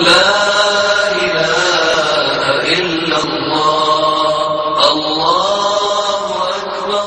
لا إله إلا الله الله أكبر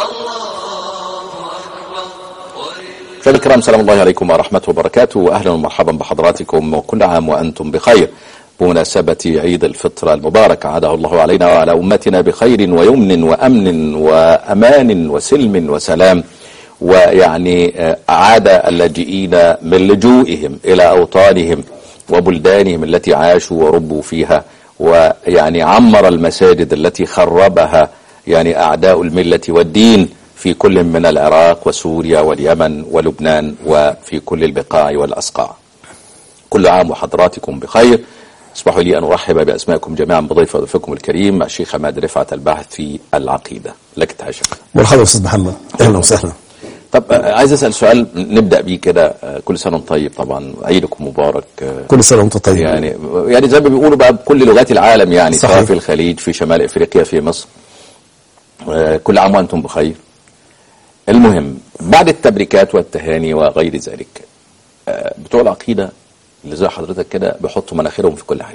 الله أكبر مشاهدينا الكرام سلام الله عليكم ورحمة وبركاته وأهلا ومرحبا بحضراتكم وكل عام وأنتم بخير بمناسبة عيد الفطر المبارك عاده الله علينا وعلى أمتنا بخير ويمن وأمن وأمان وسلم وسلام ويعني آه، أعاد اللاجئين من لجوئهم إلى أوطانهم وبلدانهم التي عاشوا وربوا فيها ويعني عمر المساجد التي خربها يعني أعداء الملة والدين في كل من العراق وسوريا واليمن ولبنان وفي كل البقاع والأسقاع كل عام وحضراتكم بخير اسمحوا لي أن أرحب بأسمائكم جميعا بضيف ضيفكم الكريم الشيخ حماد رفعت الباحث في العقيدة لك تحية مرحبا استاذ محمد اهلا وسهلا طب آه، عايز أسأل سؤال نبدأ بيه كده آه، كل سنة وانت طيب طبعا عيدكم مبارك آه، كل سنه وانت طيب يعني يعني زي ما بيقولوا بقى بكل لغات العالم يعني صحيح. سواء في الخليج في شمال افريقيا في مصر آه، كل عام وانتم بخير المهم بعد التبريكات والتهاني وغير ذلك آه، بتوع العقيده اللي زي حضرتك كده بيحطوا مناخيرهم في كل حاجه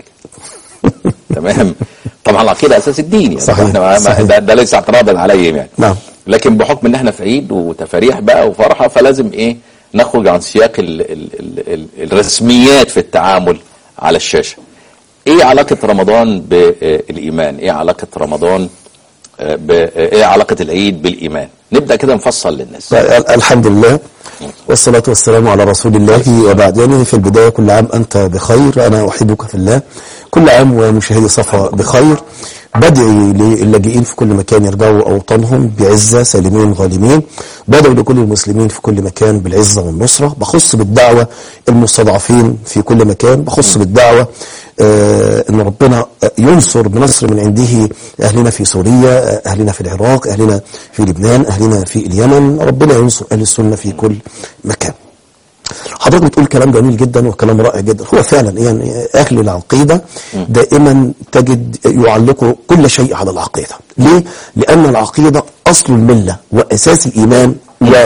تمام طبعا العقيده اساس الدين يعني صحيح. احنا ما- صحيح. ده, ده ليس اعتراضا عليهم يعني نعم. لكن بحكم ان احنا في عيد وتفاريح بقى وفرحه فلازم ايه نخرج عن سياق ال ال ال ال الرسميات في التعامل على الشاشه ايه علاقه رمضان بالايمان ايه علاقه رمضان آه، ب- آه، ايه علاقه العيد بالايمان نبدا كده نفصل للناس ال- الحمد لله والصلاة والسلام على رسول الله وبعد يعني في البداية كل عام أنت بخير أنا أحبك في الله كل عام ومشاهدي صفا بخير بدعي للاجئين في كل مكان يرجعوا أوطانهم بعزة سالمين غالمين بدعو لكل المسلمين في كل مكان بالعزة والنصرة بخص بالدعوة المستضعفين في كل مكان بخص بالدعوة آه، ان ربنا ينصر بنصر من عنده اهلنا في سوريا اهلنا في العراق اهلنا في لبنان اهلنا في اليمن ربنا ينصر اهل السنه في كل مكان حضرتك بتقول كلام جميل جدا وكلام رائع جدا هو فعلا يعني اهل العقيده دائما تجد يعلقوا كل شيء على العقيده ليه لان العقيده اصل المله واساس الايمان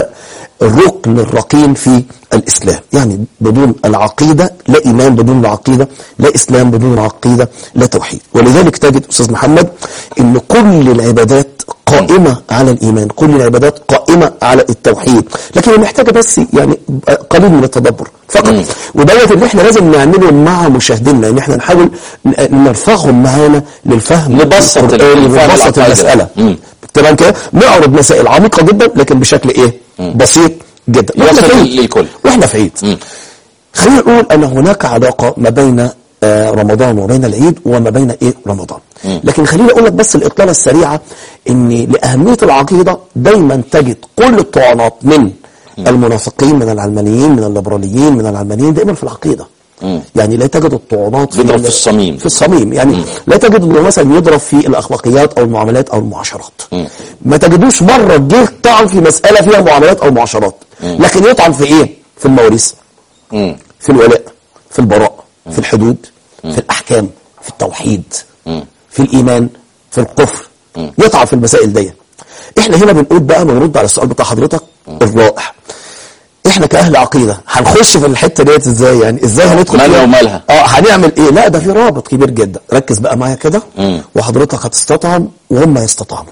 والركن الرقيم في الاسلام يعني بدون العقيده لا ايمان بدون العقيده لا اسلام بدون العقيده لا توحيد ولذلك تجد استاذ محمد ان كل العبادات قائمة على الإيمان كل العبادات قائمة على التوحيد لكن هي محتاجة بس يعني قليل من التدبر فقط ودوت اللي احنا لازم نعمله مع مشاهدينا ان احنا نحاول ن- نرفعهم معانا للفهم نبسط القرآني الفهم ونبسط العقائدي. المسألة مم. تمام كده نعرض مسائل عميقة جدا لكن بشكل ايه بسيط جدا يصل واحنا في عيد. للكل. واحنا في عيد مم. خلينا نقول ان هناك علاقه ما بين آه، رمضان وبين العيد وما بين ايه رمضان لكن خليني اقول لك بس الاطلاله السريعه ان لاهميه العقيده دايما تجد كل الطعنات من المنافقين من العلمانيين من الليبراليين من العلمانيين دائما في العقيده يعني لا تجد الطعنات بيضرب ال- في الصميم. في الصميم يعني لا تجد انه مثلا يضرب في الاخلاقيات او المعاملات او المعاشرات ما تجدوش مره جه طعن في مساله فيها معاملات او معاشرات لكن يطعن في ايه في المواريث مم. في الولاء في البراء في الحدود في الأحكام في التوحيد في الإيمان في الكفر يطعن في المسائل دي احنا هنا بنقول بقى بنرد على السؤال بتاع حضرتك الرائع احنا كأهل عقيدة هنخش في الحتة ديت ازاي يعني ازاي هندخل مالها فيها؟ ومالها؟ اه هنعمل ايه لا ده في رابط كبير جدا ركز بقى معايا كده وحضرتك هتستطعم وهم يستطعموا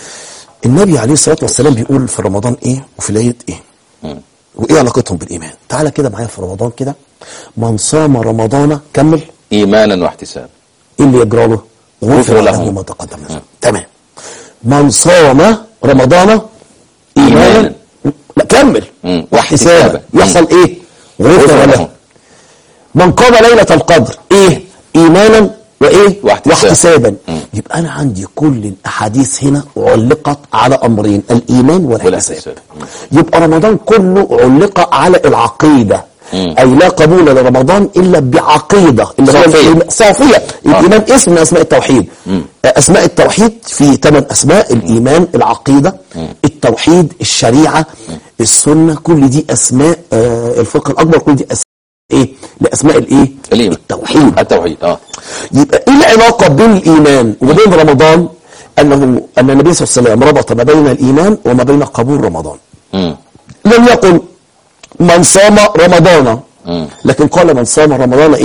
النبي عليه الصلاة والسلام بيقول في رمضان ايه وفي العيد ايه وايه علاقتهم بالايمان تعالى كده معايا في رمضان كده من صام رمضان كمل ايمانا واحتسابا ايه اللي يجرى له غفر غفر له. له ما تقدم من ذنبه تمام من صام رمضان إيمانا. ايمانا لا كمل مم. واحتسابا واحتسابا. يحصل ايه غفر له من قام ليلة القدر ايه ايمانا وايه واحتسابا. واحتسابا يبقى انا عندي كل الاحاديث هنا علقت على امرين الايمان والاحتساب والاحتساب. يبقى رمضان كله علق على العقيده اي لا قبول لرمضان الا بعقيده اللي هو صافية. الإيمان- صافيه الايمان اسم من اسماء التوحيد اسماء التوحيد في ثمان اسماء الايمان العقيده التوحيد الشريعه السنه كل دي اسماء آه، الفقه الاكبر كل دي اسماء ايه لاسماء الايه الإيمان. التوحيد التوحيد اه يبقى ايه العلاقه بين الايمان وبين رمضان انه ان النبي صلى الله عليه وسلم ربط ما بين الايمان وما بين قبول رمضان مم. لم يقل من صام رمضان مم. لكن قال من صام رمضان ايه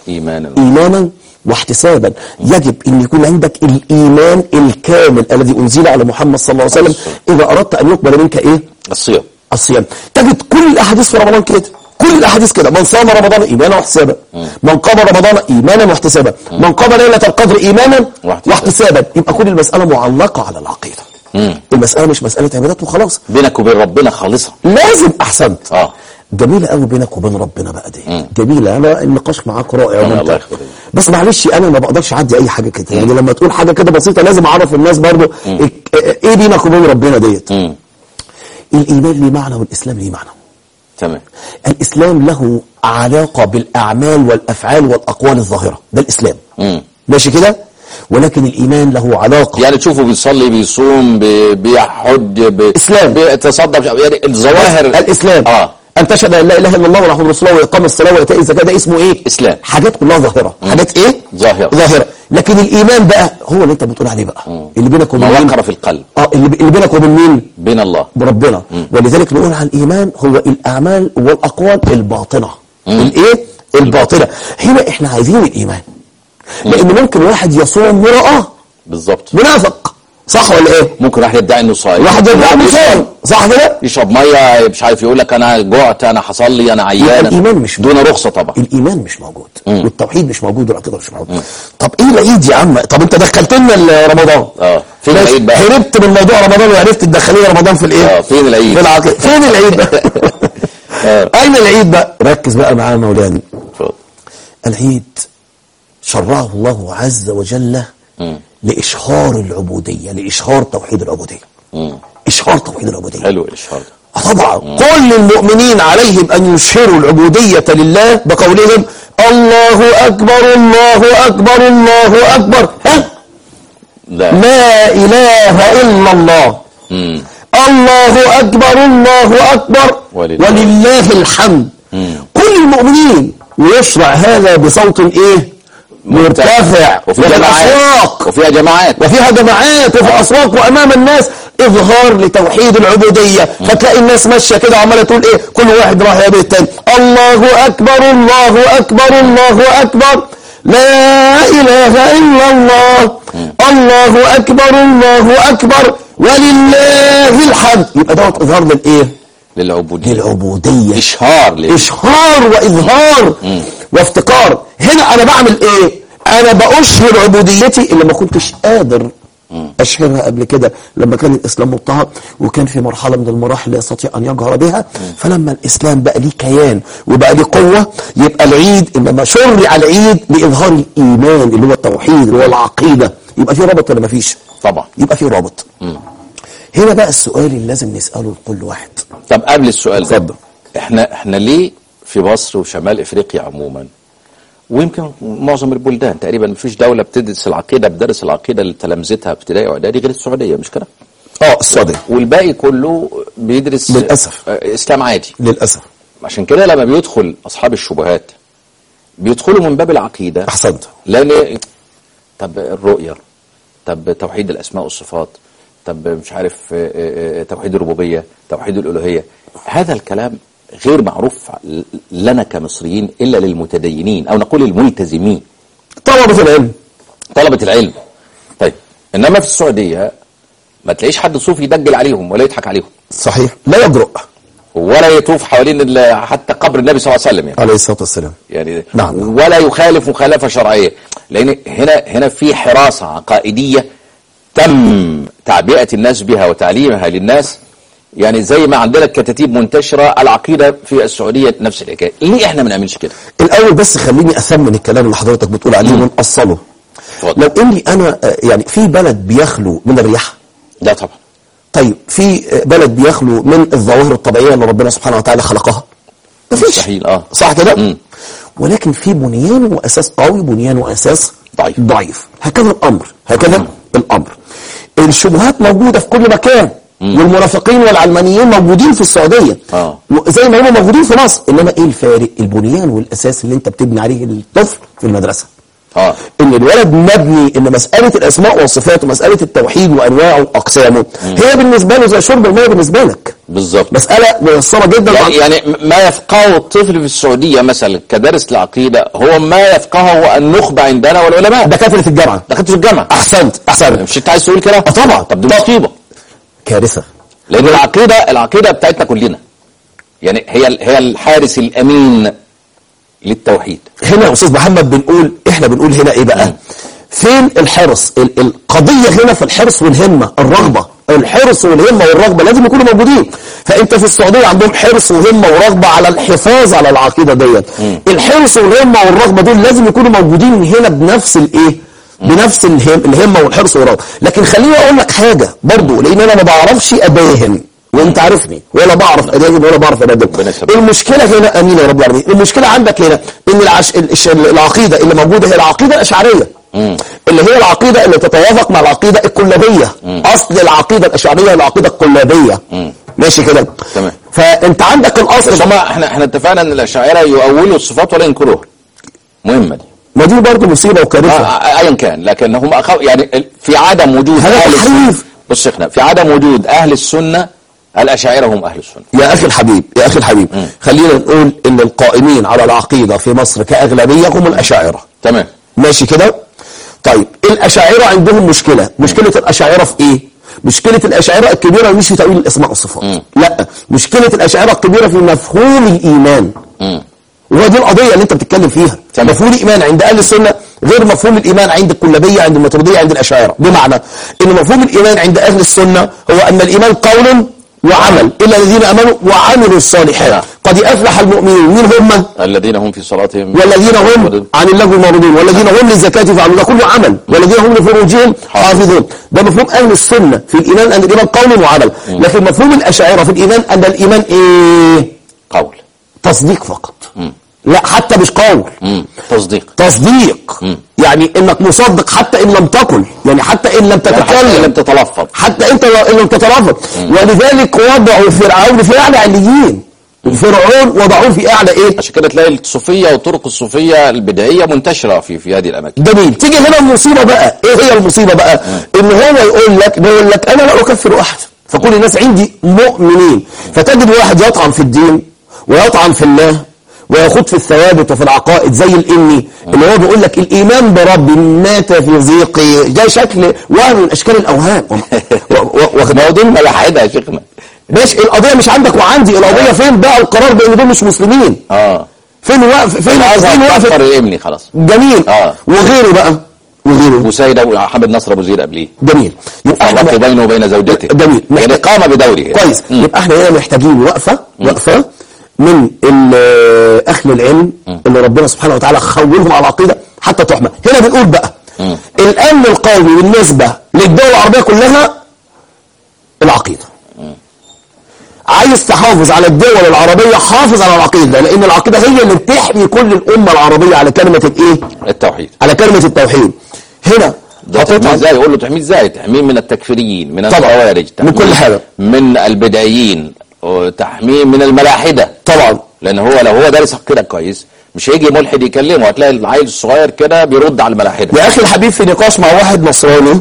إيمانا إيمانا واحتسابا يجب أن يكون عندك الإيمان الكامل الذي أنزل على محمد صلى الله عليه وسلم إذا أردت أن يقبل منك إيه الصيام الصيام تجد كل الأحاديث في رمضان كده كل الأحاديث كده من صام رمضان إيمانا واحتسابا من قام رمضان إيمانا واحتسابا من قام ليلة القدر إيمانا واحتسابا. واحتسابا يبقى كل المسألة معلقة على العقيدة مم. المسألة مش مسألة عبادات وخلاص بينك وبين ربنا خالصة لازم أحسنت اه جميلة قوي بينك وبين ربنا بقى دي جميلة أنا النقاش معاك رائع الله وممتع يخليك. بس معلش أنا ما بقدرش أعدي أي حاجة كده يعني لما تقول حاجة كده بسيطة لازم أعرف الناس برضو إيه إيه بينك وبين ربنا ديت مم. الإيمان ليه معنى والإسلام ليه معنى تمام الإسلام له علاقة بالأعمال والأفعال والأقوال الظاهرة ده الإسلام مم. ماشي كده ولكن الإيمان له علاقة يعني تشوفه بيصلي بيصوم بي- بيحج بي- إسلام. بيتصدق يعني الظواهر الإسلام اه أن تشهد أن لا إله إلا الله ورحمة رسول الله وإقام الصلاة وإيتاء الزكاة ده اسمه إيه؟ إسلام. حاجات كلها ظاهرة حاجات إيه؟ ظاهرة. ظاهرة لكن الإيمان بقى هو اللي أنت بتقول عليه بقى اللي بينك وبين ما مين؟ وقر في القلب اه اللي اللي بينك وبين مين؟ بين الله بربنا ولذلك نقول عن الإيمان هو الأعمال والأقوال الباطنة الإيه؟ الباطنة هنا إحنا عايزين الإيمان لأن ممكن واحد يصوم مرأة بالظبط منافق صح ولا إيه؟ ممكن واحد يدعي انه صايم واحد يدعي إنه صايم صح كده؟ يشرب ميه مش عارف يقول لك انا جعت انا حصل لي انا عيان الإيمان مش دون رخصه طبعا الإيمان مش موجود والتوحيد مش موجود والعقيدة مش موجود طب إيه العيد يا عم؟ طب أنت دخلت لنا رمضان اه فين ماشي. العيد بقى هربت من موضوع رمضان وعرفت تدخليه رمضان في الإيه؟ اه فين العيد في العقيدة فين العيد بقى؟ آه. أين العيد بقى؟ ركز بقى معايا مولانا اتفضل. العيد شرعه الله عز وجل مم. لإشهار العبودية لإشهار توحيد العبودية مم. إشهار توحيد العبودية حلو الاشهار ده آه طبعا كل المؤمنين عليهم أن يشهروا العبودية لله بقولهم الله أكبر الله أكبر الله أكبر ها؟ لا لا إله إلا الله مم. الله أكبر الله أكبر ولله. ولله الحمد مم. كل المؤمنين ويشرع هذا بصوت إيه مرتفع وفي وفي جماعات الأسواق وفيها جماعات وفيها جماعات وفي الأسواق وأمام الناس إظهار لتوحيد العبودية فتلاقي الناس ماشية كده عمالة تقول إيه كل واحد راح يا بيت تاني الله أكبر الله أكبر الله أكبر لا إله إلا الله الله أكبر الله أكبر ولله الحمد يبقى دوت إظهار للإيه للعبوديه للعبودية اشهار لل- إشهار وإظهار وافتقار هنا أنا بعمل إيه أنا بأشهر عبوديتي اللي ما كنتش قادر أشهرها قبل كده لما كان الإسلام مضطهد وكان في مرحلة من المراحل لا يستطيع أن يجهر بها فلما الإسلام بقى ليه كيان وبقى ليه قوة يبقى العيد إنما شرع العيد لإظهار الإيمان اللي هو التوحيد اللي هو العقيدة يبقى في رابط ولا ما فيش طبعا يبقى في رابط هنا بقى السؤال اللي لازم نسأله لكل واحد طب قبل السؤال ده اتفضل. احنا احنا ليه في مصر وشمال افريقيا عموما ويمكن معظم البلدان تقريبا مفيش دوله بتدرس العقيده بتدرس العقيده لتلامذتها ابتدائي واعدادي غير السعوديه مش كده؟ اه السعودية والباقي كله بيدرس للأسف. آه، اسلام عادي للأسف عشان كده لما بيدخل اصحاب الشبهات بيدخلوا من باب العقيده أحسنت لان طب الرؤيه طب توحيد الاسماء والصفات طب مش عارف آه، آه، آه، توحيد الربوبيه توحيد الالوهيه هذا الكلام غير معروف لنا كمصريين الا للمتدينين او نقول الملتزمين طلبة العلم طلبه العلم طيب انما في السعوديه ما تلاقيش حد صوفي يدجل عليهم ولا يضحك عليهم صحيح لا يجرؤ ولا يطوف حوالين ال- حتى قبر النبي صلى الله عليه وسلم يعني عليه الصلاة والسلام يعني نعم. ولا يخالف مخالفة شرعية لأن هنا هنا في حراسة عقائدية تم تعبئة الناس بها وتعليمها للناس يعني زي ما عندنا الكتاتيب منتشرة العقيدة في السعودية نفس الحكاية ليه احنا ما نعملش كده الأول بس خليني أثمن الكلام اللي حضرتك بتقول عليه ونأصله اتفضل. لو إني أنا آه، يعني في بلد بيخلو من الرياح لا طبعا طيب في آه، بلد بيخلو من الظواهر الطبيعية اللي ربنا سبحانه وتعالى خلقها مفيش مستحيل اه صح كده مم. ولكن في بنيان وأساس قوي بنيان وأساس ضعيف. ضعيف هكذا الأمر هكذا الأمر الشبهات موجودة في كل مكان والمرافقين والعلمانيين موجودين في السعودية آه. زي ما هم موجودين في مصر إنما إيه الفارق البنيان والأساس اللي أنت بتبني عليه الطفل في المدرسة آه. ان الولد مبني ان مساله الاسماء والصفات ومساله التوحيد وانواعه واقسامه هي بالنسبه له زي شرب الميه بالنسبه لك بالظبط مساله ميسره جدا يعني, يعني ما يفقهه الطفل في السعودية مثلا كدرس العقيدة هو ما يفقهه النخبة عندنا والعلماء دكاتره الجامعه دخلت في الجامعة احسنت احسنت مش انت عايز تقول كده؟ آه طبعا طب دي مصيبة كارثه لأن العقيدة العقيدة بتاعتنا كلنا يعني هي هي الحارس الأمين للتوحيد هنا يا استاذ محمد بنقول احنا بنقول هنا ايه بقى فين الحرص ال- القضيه هنا في الحرص والهمه الرغبه الحرص والهمه والرغبه لازم يكونوا موجودين فانت في السعوديه عندهم حرص وهمه ورغبه على الحفاظ على العقيده ديت الحرص والهمه والرغبه دول لازم يكونوا موجودين هنا بنفس الايه بنفس الهم الهمه والحرص والرغبه لكن خليني اقول لك حاجه برضو لان انا ما بعرفش اداهن وانت عارفني ولا بعرف اداهن ولا بعرف ربنا اداهن يسلمك. المشكله هنا امين يا رب العالمين المشكله عندك هنا ان العش... الش- العقيده اللي موجوده هي العقيده الاشعريه اللي هي العقيده اللي تتوافق مع العقيده الكلابيه اصل العقيده الاشعريه هي العقيده الكلابيه ماشي كده تمام. فانت عندك الاصل بس هما احنا احنا اتفقنا ان الاشاعره يؤولوا الصفات ولا ينكروها مهمه دي ما دي برضه مصيبه آه، وكارثه آه، ايا كان لكن هم أخو يعني ال- في عدم وجود هذا اهل السنه تحريف. بص شيخنا في عدم وجود اهل السنه الاشاعره هم اهل السنه يا اخي الحبيب يا اخي الحبيب خلينا نقول ان القائمين على العقيده في مصر كاغلبيه هم الاشاعره تمام ماشي كده طيب الاشاعره عندهم مشكله مشكله الاشاعره في ايه مشكله الاشاعره الكبيره مش في تاويل الاسماء والصفات لا مشكله الاشاعره الكبيره في مفهوم الايمان وهو دي القضيه اللي انت بتتكلم فيها تمام. مفهوم الايمان عند اهل السنه غير مفهوم الايمان عند الكلابيه عند الماتريديه عند الاشاعره بمعنى ان مفهوم الايمان عند اهل السنه هو ان الايمان قول وعمل الا الذين امنوا وعملوا الصالحات نعم. قد افلح المؤمنون مين هم الذين هم في صلاتهم والذين هم عن اللغو معرضون والذين هم للزكاة فعلون ده كله عمل والذين هم لفروجهم حافظون ده مفهوم أهل السنة في الإيمان أن الإيمان قول وعمل لكن مفهوم الأشاعرة في الإيمان أن الإيمان إيه قول تصديق فقط لا حتى مش قول مم. تصديق تصديق يعني انك مصدق حتى ان لم تقل يعني حتى ان لم يعني حتى إن لم تتكلم تتلفظ حتى انت ان لم تتلفظ ولذلك وضعوا فرعون في اعلى عليين فرعون وضعوه في اعلى ايه عشان كده تلاقي الصوفيه والطرق الصوفيه البدعيه منتشره في في هذه الاماكن جميل تيجي هنا المصيبة بقى ايه هي المصيبة بقى ان هو يقول لك بيقول لك انا لا اكفر احد فكل الناس عندي مؤمنين فتجد واحد يطعن في الدين ويطعن في الله ويخوض في الثوابت وفي العقائد زي الإني اللي هو بيقول لك الإيمان برب مات في ضيقي ده شكل وهم من أشكال الأوهام و- و- واخد ما هو دول ملاحده يا شيخنا ماشي القضية مش عندك وعندي القضية فين بقى القرار بأن دول مش مسلمين اه فين وقف فين الازهر فين كفر وقف الامني خلاص جميل آه. وغيره بقى وغيره وسيد أبو- محمد نصر ابو زيد قبليه جميل يبقى فرق احنا بينه وبين زوجته جميل. يعني قام بدوره كويس مم. يبقى احنا هنا محتاجين وقفه وقفه من ال- اهل العلم اللي ربنا سبحانه وتعالى خولهم على العقيده حتى تحمى هنا بنقول بقى الامن القومي بالنسبه للدول العربيه كلها العقيده عايز تحافظ على الدول العربيه حافظ على العقيده لان العقيده هي اللي بتحمي كل الامه العربيه على كلمه الايه التوحيد على كلمه التوحيد هنا ده تحميه ازاي يقول له تحميه ازاي تحميه من التكفيريين من طبعا. الخوارج من كل تحميه حاجة. من البدعيين وتحميه من الملاحده طبعا لان هو لو هو دارس كده كويس مش هيجي ملحد يكلمه هتلاقي العيل الصغير كده بيرد على الملاحده يا اخي الحبيب في نقاش مع واحد نصراني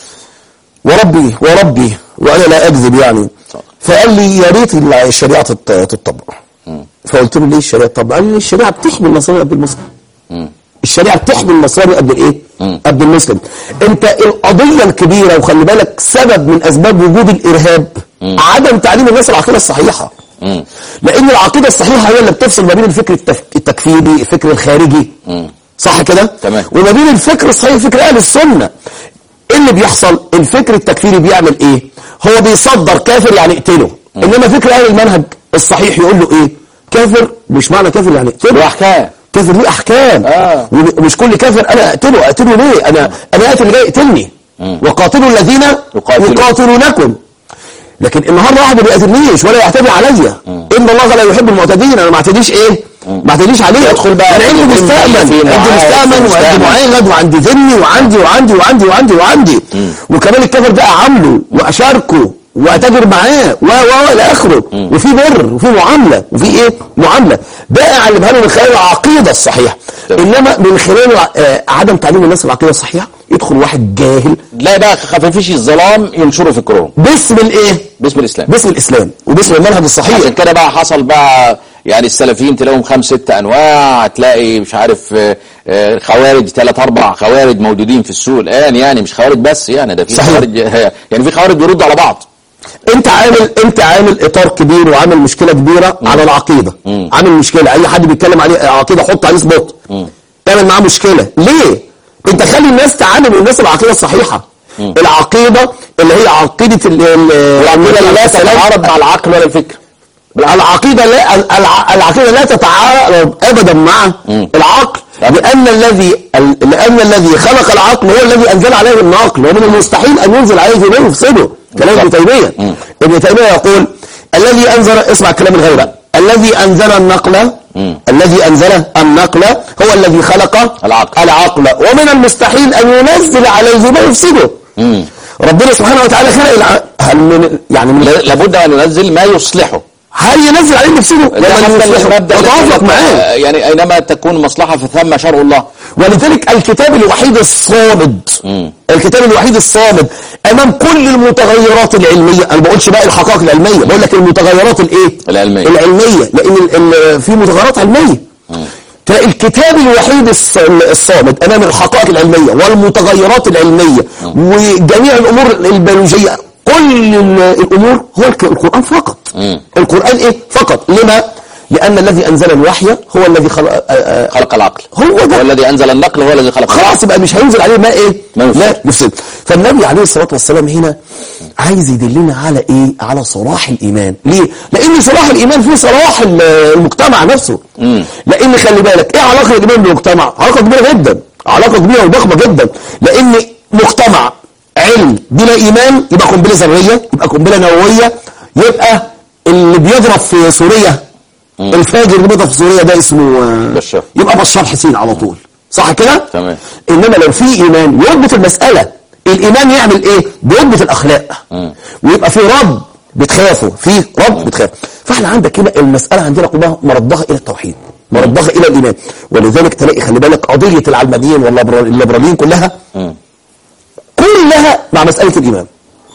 وربي وربي وانا لا اكذب يعني فقال لي يا ريت الشريعه تت- تتطبق فقلت له ليه الشريعه تطبق؟ قال لي الشريعه بتحمي النصراني قبل المسلم الشريعه بتحمي النصراني قبل الايه؟ قبل المسلم انت القضيه الكبيره وخلي بالك سبب من اسباب وجود الارهاب عدم تعليم الناس العقيده الصحيحه لان العقيده الصحيحه هي اللي بتفصل ما بين الفكر التف- التكفيري الفكر الخارجي صح كده تمام. وما بين الفكر الصحيح فكر اهل السنه ايه اللي بيحصل الفكر التكفيري بيعمل ايه هو بيصدر كافر يعني اقتله انما فكر اهل المنهج الصحيح يقول له ايه كافر مش معنى كافر يعني اقتله واحكام كافر ليه احكام آه. ومش كل كافر انا اقتله اقتله ليه انا انا قاتل اللي جاي يقتلني وقاتلوا الذين يقاتلون. يقاتلونكم لكن النهارده واحد ما بيقاتلنيش ولا يعتدي عليا ان الله لا يحب المعتدين انا ما اعتديش ايه ما اعتديش عليه يدخل بقى انا عندي في مستأمن في عندي معاهد، مستأمن في وعندي مستأمن. معاهد وعندي ذمي وعندي وعندي وعندي وعندي وعندي وكمان الكافر ده اعامله واشاركه واتاجر معاه و و الى اخره وفي بر وفي معامله وفي ايه معامله ده اعلمها له من خلال العقيده الصحيحه تمام. انما من خلال آه، عدم تعليم الناس العقيده الصحيحه يدخل واحد جاهل لا بقى خفافيش الظلام ينشروا فكرهم باسم الايه باسم الاسلام باسم الاسلام وباسم المنهج الصحيح عشان كده بقى حصل بقى يعني السلفيين تلاقيهم خمس ست انواع تلاقي مش عارف آه، آه، خوارج ثلاث اربع خوارج موجودين في السوق الان يعني مش خوارج بس يعني ده في صحيح. خوارج يعني في خوارج بيردوا على بعض انت عامل انت عامل اطار كبير وعامل مشكله كبيره على العقيده عامل مشكله اي حد بيتكلم عليه عقيده حط عليه سبوت تعمل معاه مشكله ليه انت خلي الناس تعامل الناس العقيده الصحيحه العقيده اللي هي عقيده ال- ال- العقيده اللي لا تتعارض مع العقل ولا الفكر العقيده لا الع- العقيده لا تتعارض ابدا مع العقل لان الذي ال- لان الذي خلق العقل هو الذي انزل عليه النقل ومن المستحيل ان ينزل عليه ما يفسده كلام ابن تيميه ابن تيميه يقول الذي انزل اسمع كلام الغيره الذي انزل النقل الذي انزل النقل هو الذي خلق العقل. العقل ومن المستحيل ان ينزل عليه ما يفسده ربنا سبحانه وتعالى خلق الع... هل من يعني من لا- لابد ان ينزل ما يصلحه هل ينزل عليه نفسه ده ولا حتى يصلحه المبدأ الذي يتوافق يقول- معاه يعني اينما تكون مصلحه فثم شرع الله ولذلك الكتاب الوحيد الصامد الكتاب الوحيد الصامد امام كل المتغيرات العلميه انا ما بقولش بقى الحقائق العلميه بقول لك المتغيرات الايه العلمية. العلميه لان ال- ال- في متغيرات علميه تلاقي الكتاب الوحيد الص- الصامد امام الحقائق العلميه والمتغيرات العلميه وجميع الامور البيولوجيه كل ال- الامور هو الك- القران فقط القران ايه فقط لما لان الذي انزل الوحي هو الذي خلق آه، آه، خلق العقل هو ده. والذي انزل النقل هو الذي خلق العقل. خلاص يبقى مش هينزل عليه ما ايه ما يفسد. لا يفسد فالنبي عليه الصلاه والسلام هنا عايز يدلنا على ايه على صلاح الايمان ليه لان صلاح الايمان فيه صلاح ال- المجتمع نفسه لان خلي بالك ايه علاقه الايمان بالمجتمع علاقه كبيره جدا علاقه كبيره وضخمه جدا لان مجتمع علم بلا ايمان يبقى قنبله ذريه يبقى قنبله نوويه يبقى اللي بيضرب في سوريا الفاجر اللي بيضرب في سوريا ده اسمه آه، بشار. يبقى بشار حسين على طول صح كده تمام. انما لو في ايمان يربط المساله الايمان يعمل ايه بيربط الاخلاق ويبقى في رب بتخافه في رب بتخاف فاحنا عندك هنا المساله عندنا كلها مردها الى التوحيد مردها الى الايمان ولذلك تلاقي خلي بالك قضيه العلمانيين والليبراليين كلها كلها مع مساله الايمان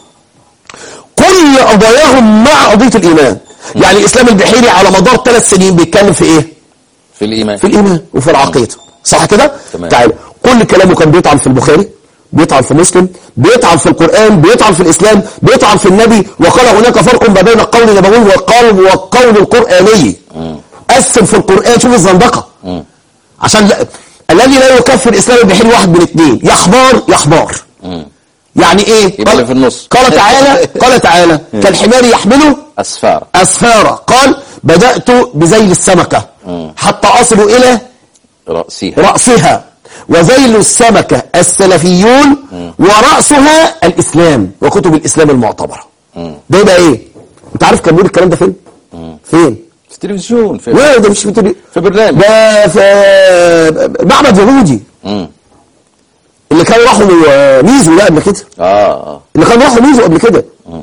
كل قضاياهم مع قضيه الايمان يعني اسلام البحيري على مدار ثلاث سنين بيتكلم في ايه في الايمان في الإيمان وفي العقيدة صح كده؟ تمام. تعالى كل كلامه كان بيطعن في البخاري بيطعن في مسلم بيطعن في القرآن بيطعن في الإسلام بيطعن في النبي وقال هناك فرق ما بين القول النبوي والقول والقول القرآني قسم في القرآن شوف الزندقة عشان لا الذي لا يكفر إسلام البحيري واحد من اثنين يا حمار يا حمار يعني ايه؟ يبقى اللي في النص. قال تعالى قال تعالى كالحمار يحمله اسفار أسفارا قال بدأت بذيل السمكة حتى أصل إلى راسها رأسها وذيل السمكة السلفيون ورأسها الإسلام وكتب الإسلام المعتبرة ده يبقى إيه؟ أنت عارف كان بيقول الكلام ده فين؟ فين؟ في التلفزيون في لا ده مش في تلي- في برنامج ده في معبد يهودي مم. اللي كانوا راحوا آه، ميزو ده قبل كده اه اه اللي كانوا راحوا ميزو قبل كده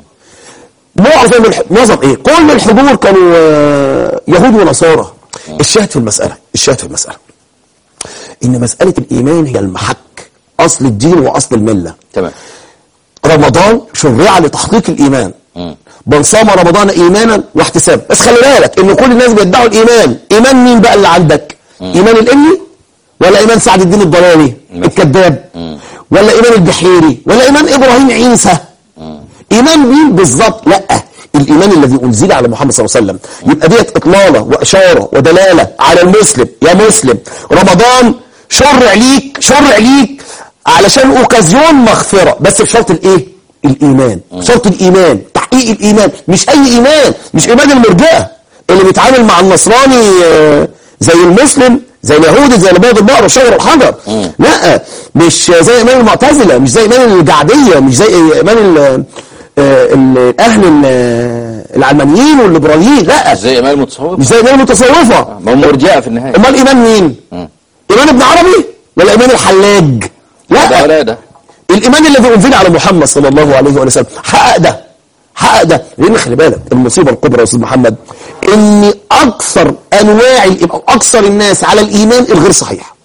معظم الح... معظم ايه كل الحضور كانوا آه، يهود ونصارى الشاهد في المسألة الشاهد في المسألة ان مسألة الايمان هي المحك اصل الدين واصل الملة تمام رمضان شرع لتحقيق الايمان من صام رمضان ايمانا واحتسابا بس خلي بالك ان كل الناس بيدعوا الايمان ايمان مين بقى اللي عندك ايمان الامي ولا ايمان سعد الدين الضلالي مثلا. الكذاب ولا ايمان البحيري ولا ايمان ابراهيم عيسى ايمان مين بالظبط لا الايمان الذي انزل على محمد صلى الله عليه وسلم يبقى ديت اطلاله واشاره ودلاله على المسلم يا مسلم رمضان شرع ليك شرع ليك علشان اوكازيون مغفره بس بشرط الايه الايمان شرط الايمان تحقيق الايمان مش اي ايمان مش ايمان المرجئه اللي بيتعامل مع النصراني آه، زي المسلم زي اليهودي زي البيض البقر وشجر الحجر لا مش زي ايمان المعتزله مش زي ايمان الجعديه مش زي ايمان ال- آه، ال- اهل ال- العلمانيين والليبراليين لا زي امام المتصوف مش زي ايمان المتصوفه ما هم مرجئه في النهايه امال ايمان مين ايمان ابن عربي ولا ايمان الحلاج ده لا ولا ده الايمان الذي انزل على محمد صلى الله عليه وآله وسلم حقق ده حقق ده لان خلي بالك المصيبه الكبرى يا استاذ محمد ان اكثر انواع الإيمان- اكثر الناس على الايمان الغير صحيح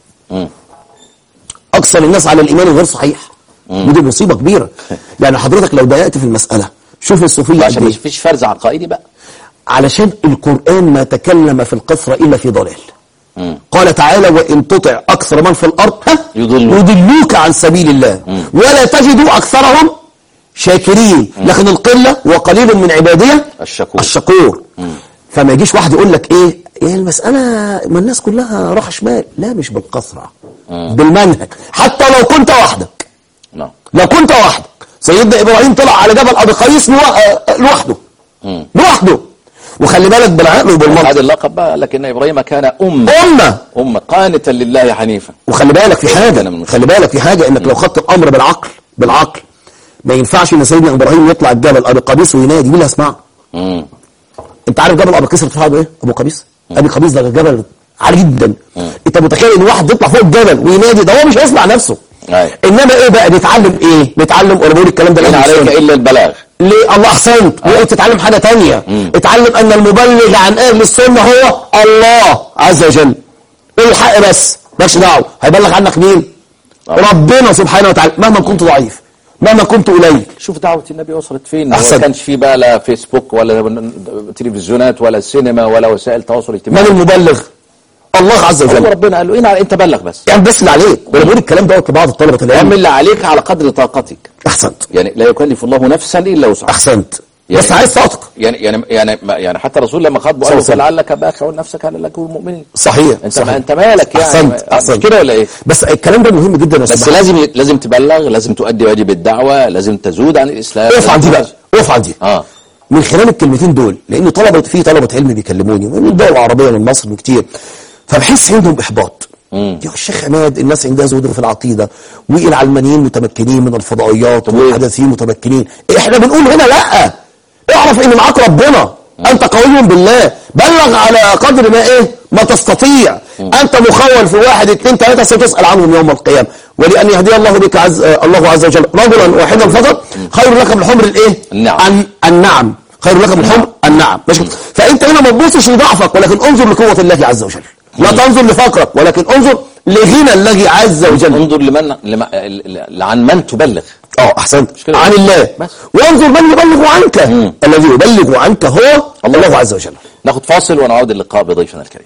اكثر الناس على الايمان الغير صحيح ودي مصيبه كبيره يعني حضرتك لو ضيقت في المساله شوف الصوفيه قد عشان ايه مش فيش فرز عقائدي بقى علشان القرآن ما تكلم في القصر إلا في ضلال قال تعالى وإن تطع أكثر من في الأرض ها؟ يضلوك. يضلوك عن سبيل الله ولا تجدوا أكثرهم شاكرين لكن القلة وقليل من عبادية الشكور. الشكور فما يجيش واحد يقول لك ايه ايه المسألة ما الناس كلها راح شمال لا مش بالقصرة بالمنهج حتى لو كنت وحدك نعم لو كنت وحدك سيدنا ابراهيم طلع على جبل ابي قيس لو- آه، لوحده لوحده وخلي بالك بالعقل وبالمنطق هذا اللقب بقى لكن ابراهيم كان ام أمة ام قانتا لله حنيفا وخلي بالك في حاجة أنا من- خلي بالك في حاجة انك لو خدت الامر بالعقل بالعقل ما ينفعش ان سيدنا ابراهيم يطلع الجبل ابي قبيس وينادي مين اللي هيسمعه مم. انت عارف جبل ابي قبيس ارتفاعه قد ايه ابو قبيس ابي قبيس ده جبل عالي جدا انت متخيل ان واحد يطلع فوق الجبل وينادي ده هو مش هيسمع نفسه أيوة. انما ايه بقى بيتعلم ايه بيتعلم وانا بقول الكلام ده ان لأهل عليك السنة. الا البلاغ ليه الله احسنت ليه تتعلم حاجه تانية اتعلم ان المبلغ عن اهل السنه هو الله عز وجل قول الحق بس مالكش دعوه هيبلغ عنك مين طبعا. ربنا سبحانه وتعالى مهما كنت ضعيف مهما كنت قليل شوف دعوة النبي وصلت فين أحسن. ما كانش في بقى لا فيسبوك ولا تلفزيونات ولا سينما ولا وسائل تواصل من اجتماعي المبلغ الله عز هو وجل ربنا قال له إن انت بلغ بس يعني بس اللي عليك وانا بقول الكلام دوت لبعض الطلبه اعمل العلم اللي عليك على قدر طاقتك احسنت يعني لا يكلف الله نفسا الا وسعها احسنت يعني- بس عايز صوتك يعني يعني يعني ما- يعني حتى الرسول لما خاطبه قال له صلى الله عليه فلعلك باخع نفسك على لك المؤمنين صحيح انت صحيح. ما انت مالك يعني احسنت مش احسنت كده ولا ايه بس الكلام ده مهم جدا يا بس استاذ لازم لازم تبلغ لازم تؤدي واجب الدعوه لازم تزود عن الاسلام اقف عندي بقى اقف عندي اه من خلال الكلمتين دول لان طلبه في طلبه علم بيكلموني من الدول العربيه من مصر من كتير فبحس عندهم احباط يا الشيخ عماد الناس عندها زهد في العقيده والعلمانيين متمكنين من الفضائيات والحدثيين متمكنين احنا بنقول هنا لا اعرف ان معاك ربنا انت قوي بالله بلغ على قدر ما ايه ما تستطيع انت مخول في واحد اثنين ثلاثه ستسال عنهم يوم القيامه ولان يهدي الله بك عز آه، الله عز وجل رجلا واحدا فقط خير لك من حمر الايه النعم. عن النعم خير لك من حمر النعم ماشي فانت هنا ما تبصش لضعفك ولكن انظر لقوه الله عز وجل لا تنظر لفقرك ولكن انظر لغنى الله عز وجل انظر لمن لم... ل- عن من تبلغ اه احسنت كده. عن الله بس. وانظر من يبلغ عنك الذي يبلغ عنك هو الله عز وجل ناخد فاصل ونعود اللقاء بضيفنا الكريم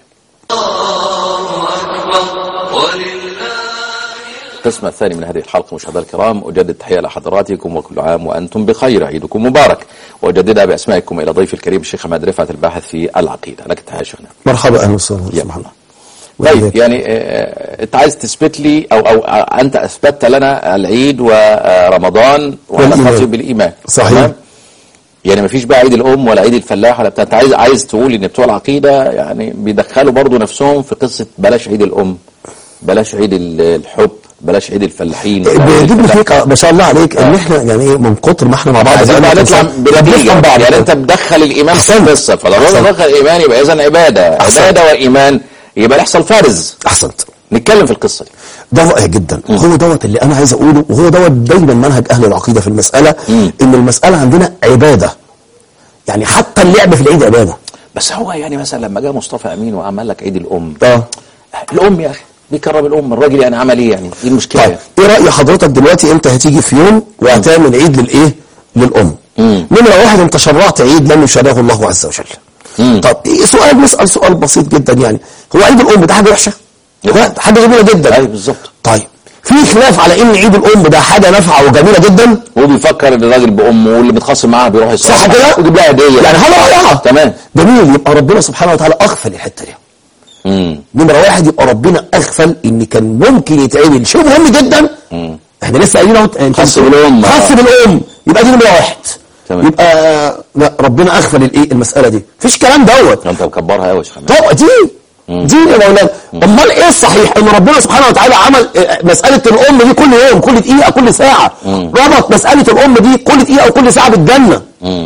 القسم الثاني من هذه الحلقة مشاهدينا الكرام أجدد تحية لحضراتكم وكل عام وأنتم بخير عيدكم مبارك وأجددها بأسمائكم إلى ضيف الكريم الشيخ حماد رفعت الباحث في العقيدة لك تحية شيخنا مرحبا اهلا وسهلا يا سبحان الله طيب وإياك. يعني آه، انت عايز تثبت لي او او آه، انت اثبتت لنا العيد ورمضان وعلى والإيمان. خاص بالايمان صحيح. تمام؟ يعني ما فيش بقى عيد الام ولا عيد الفلاح ولا بتاع انت عايز عايز تقول ان بتوع العقيده يعني بيدخلوا برضو نفسهم في قصه بلاش عيد الام بلاش عيد ال- الحب بلاش عيد الفلاحين عيد بيجيبني الفلاح. فيك ما شاء الله عليك ان احنا يعني ايه من كتر ما احنا مع بعض عايزين بقى بقالنا نطلع كام سنة، بنتيجه بنفهم بعض يعني انت مدخل الايمان في أحسنت. القصه فلو أحسنت. دخل الايمان يبقى اذا عباده أحسنت. عباده وايمان يبقى يحصل فرز احسنت نتكلم في القصه دي ده رائع جدا هو دوت اللي انا عايز اقوله وهو دوت دايما منهج اهل العقيده في المساله ان المساله عندنا عباده يعني حتى اللعب في العيد عباده بس هو يعني مثلا لما جاء مصطفى امين وعمل لك عيد الام اه الام يا اخي بيكرم الام الراجل يعني عمل ايه يعني ايه المشكله طيب يعني؟ ايه راي حضرتك دلوقتي انت هتيجي في يوم وهتعمل عيد للايه للام نمره واحد انت شرعت عيد لم يشرعه الله عز وجل طب إيه سؤال نسال سؤال بسيط جدا يعني هو عيد الام ده حاجه وحشه لا حاجه جميله جدا ايوه بالظبط طيب في خلاف على ان عيد الام ده حاجه نافعه وجميله جدا هو بيفكر ان الراجل بامه واللي متخاصم معاها بيروح يصلي صح كده ويجيب لها هديه يعني هذا رايها تمام جميل يبقى ربنا سبحانه وتعالى اغفل الحته دي امم نمره واحد يبقى ربنا اغفل ان كان ممكن يتعمل شيء مهم جدا احنا لسه قايلين اهو انت خاص بتقول- بالأم. خاص بالام يبقى دي نمره واحد تمام. يبقى لا ربنا اغفل الايه المساله دي مفيش كلام دوت انت مكبرها قوي يا شيخ حماد. طب دي دي يا مولانا امال ايه الصحيح ان ربنا سبحانه وتعالى عمل آه، مساله الام دي كل يوم كل دقيقه كل ساعه ربط مساله الام دي كل دقيقه وكل ساعه بالجنه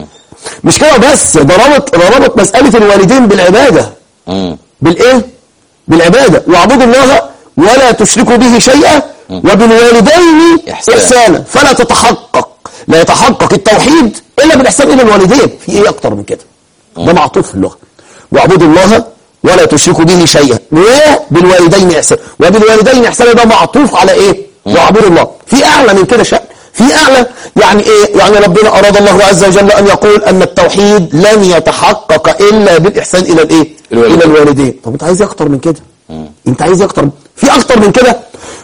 مش كده بس ده ربط ده ربط مساله الوالدين بالعباده امم بالايه بالعباده واعبدوا الله ولا تشركوا به شيئا وبالوالدين إحسان. احسانا فلا تتحقق لا يتحقق التوحيد الا بالاحسان الى الوالدين في ايه اكتر من كده ده معطوف في اللغه واعبدوا الله ولا تشركوا به شيئا وبالوالدين احسانا وبالوالدين احسانا ده معطوف على ايه واعبدوا الله في اعلى من كده شأن في اعلى يعني ايه يعني ربنا اراد الله عز وجل ان يقول ان التوحيد لن يتحقق الا بالاحسان الى الايه الوالدين. الى الوالدين طب انت عايز إيه اكتر من كده انت عايز إيه اكتر في اكتر من كده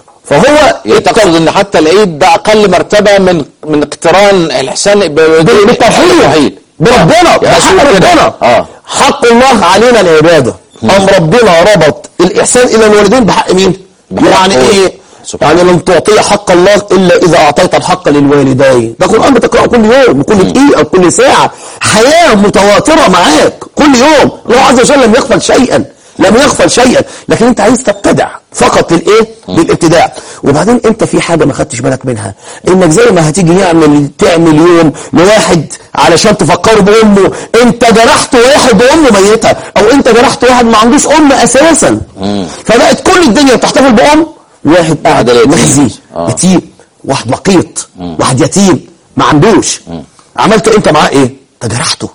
فهو يعني تقصد ان حتى العيد ده اقل مرتبه من من اقتران الاحسان ب- بالتوحيد بربنا ده يا حق رسول كده. ربنا اه حق الله علينا العبادة أم ربنا ربط الإحسان إلى الوالدين بحق مين بحق يعني هو. إيه سبحان يعني لن تعطي حق الله إلا إذا أعطيت الحق للوالدين ده قرآن بتقرأه كل يوم وكل دقيقة وكل ساعة حياة متواترة معاك كل يوم الله عز وجل لم يغفل شيئا لم يغفل شيئا لكن انت عايز تبتدع فقط للايه للابتداع وبعدين انت في حاجه ما خدتش بالك منها انك زي ما هتيجي يعمل تعمل يوم لواحد علشان تفكره بامه انت جرحت واحد وامه ميته او انت جرحت واحد ما عندوش ام اساسا فبقت كل الدنيا بتحتفل بام واحد قاعد واحد يتيم. محزي آه. يتيم واحد لقيط واحد يتيم ما عندوش عملت انت معاه ايه انت جرحته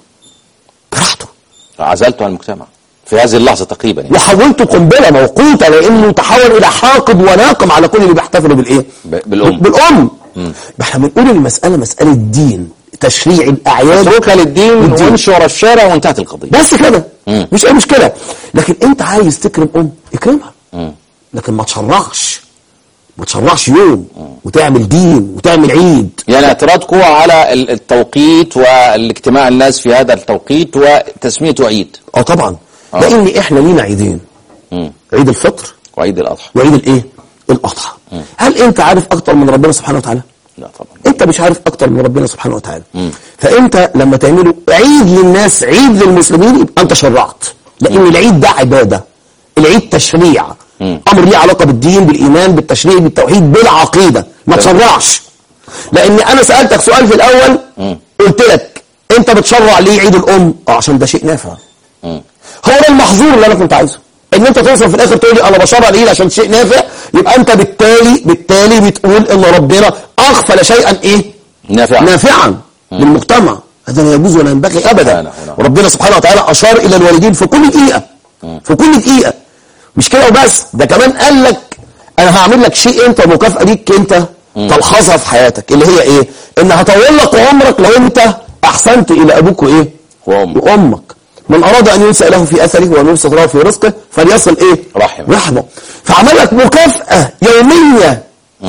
جرحته عزلته عن المجتمع في هذه اللحظه تقريبا يعني وحولته قنبله موقوته لانه تحول الى حاقد وناقم على كل اللي بيحتفلوا بالايه؟ ب- بالأم. بالام احنا بنقول المساله مساله دين تشريع الاعياد اتركها للدين والدين. وامشي ورا الشارع وانتهت القضيه بس كده مم. مش اي مشكله لكن انت عايز تكرم ام اكرمها لكن ما تشرعش ما تشرعش يوم وتعمل دين وتعمل عيد يعني اعتراضكم على ال- التوقيت والاجتماع الناس في هذا التوقيت وتسميته عيد اه طبعا آه. لان احنا لينا عيدين مم. عيد الفطر وعيد الاضحى وعيد الايه الاضحى هل انت عارف اكتر من ربنا سبحانه وتعالى لا طبعا انت مش عارف اكتر من ربنا سبحانه وتعالى فانت لما تعمله عيد للناس عيد للمسلمين يبقى انت شرعت لان العيد ده عباده العيد تشريع امر ليه علاقه بالدين بالايمان بالتشريع بالتوحيد بالعقيده ما تشرعش لان انا سالتك سؤال في الاول قلت لك انت بتشرع ليه عيد الام اه عشان ده شيء نافع مم. هو ده المحظور اللي انا كنت عايزه ان انت توصل في الاخر تقول لي انا بشرع ليه عشان شيء نافع يبقى انت بالتالي بالتالي بتقول ان ربنا اغفل شيئا ايه نافع نافعا للمجتمع هذا لا يجوز ولا ينبغي ابدا سبحانه نعم. وربنا سبحانه وتعالى اشار الى الوالدين في كل دقيقه في كل دقيقه مش كده وبس ده كمان قال لك انا هعمل لك شيء انت مكافاه ليك انت تلحظها في حياتك اللي هي ايه ان هطول لك عمرك لو انت احسنت الى ابوك وايه وأمك. وامك من اراد ان ينسى له في اثره وان يبسط له في رزقه فليصل ايه رحمه. رحمه فعمل لك مكافاه يوميه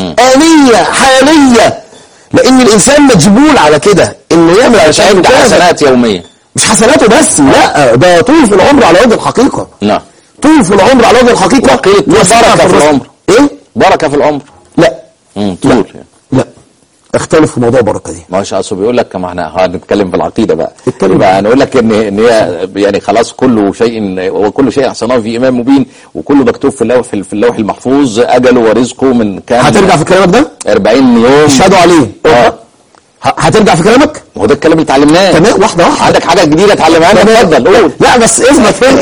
آنية حالية لأن الإنسان مجبول على كده إنه يعمل علشان عند مكافأة. حسنات يوميه مش حسناته بس لا ده طول في العمر على وجه الحقيقة نعم طول في العمر على وجه الحقيقة وقيل وسعة بركة في الرزق. العمر. إيه؟ بركه في العمر لا مم. لا طول لا اختلف في موضوع بركة دي ما هوش اصل بيقول لك ما احنا هنتكلم في العقيده بقى اتكلم. يبقى هنقول لك ان ان هي يعني خلاص كل شيء وكل شيء احسناه في امام مبين وكله مكتوب في اللوح في اللوح المحفوظ اجله ورزقه من كام هترجع في كلامك ده 40 يوم اشهدوا عليه اه ه- هترجع في كلامك هو ده الكلام اللي اتعلمناه تمام واحدة واحدة عندك حاجه جديده اتعلمها لنا اتفضل قول لا بس اثبت هنا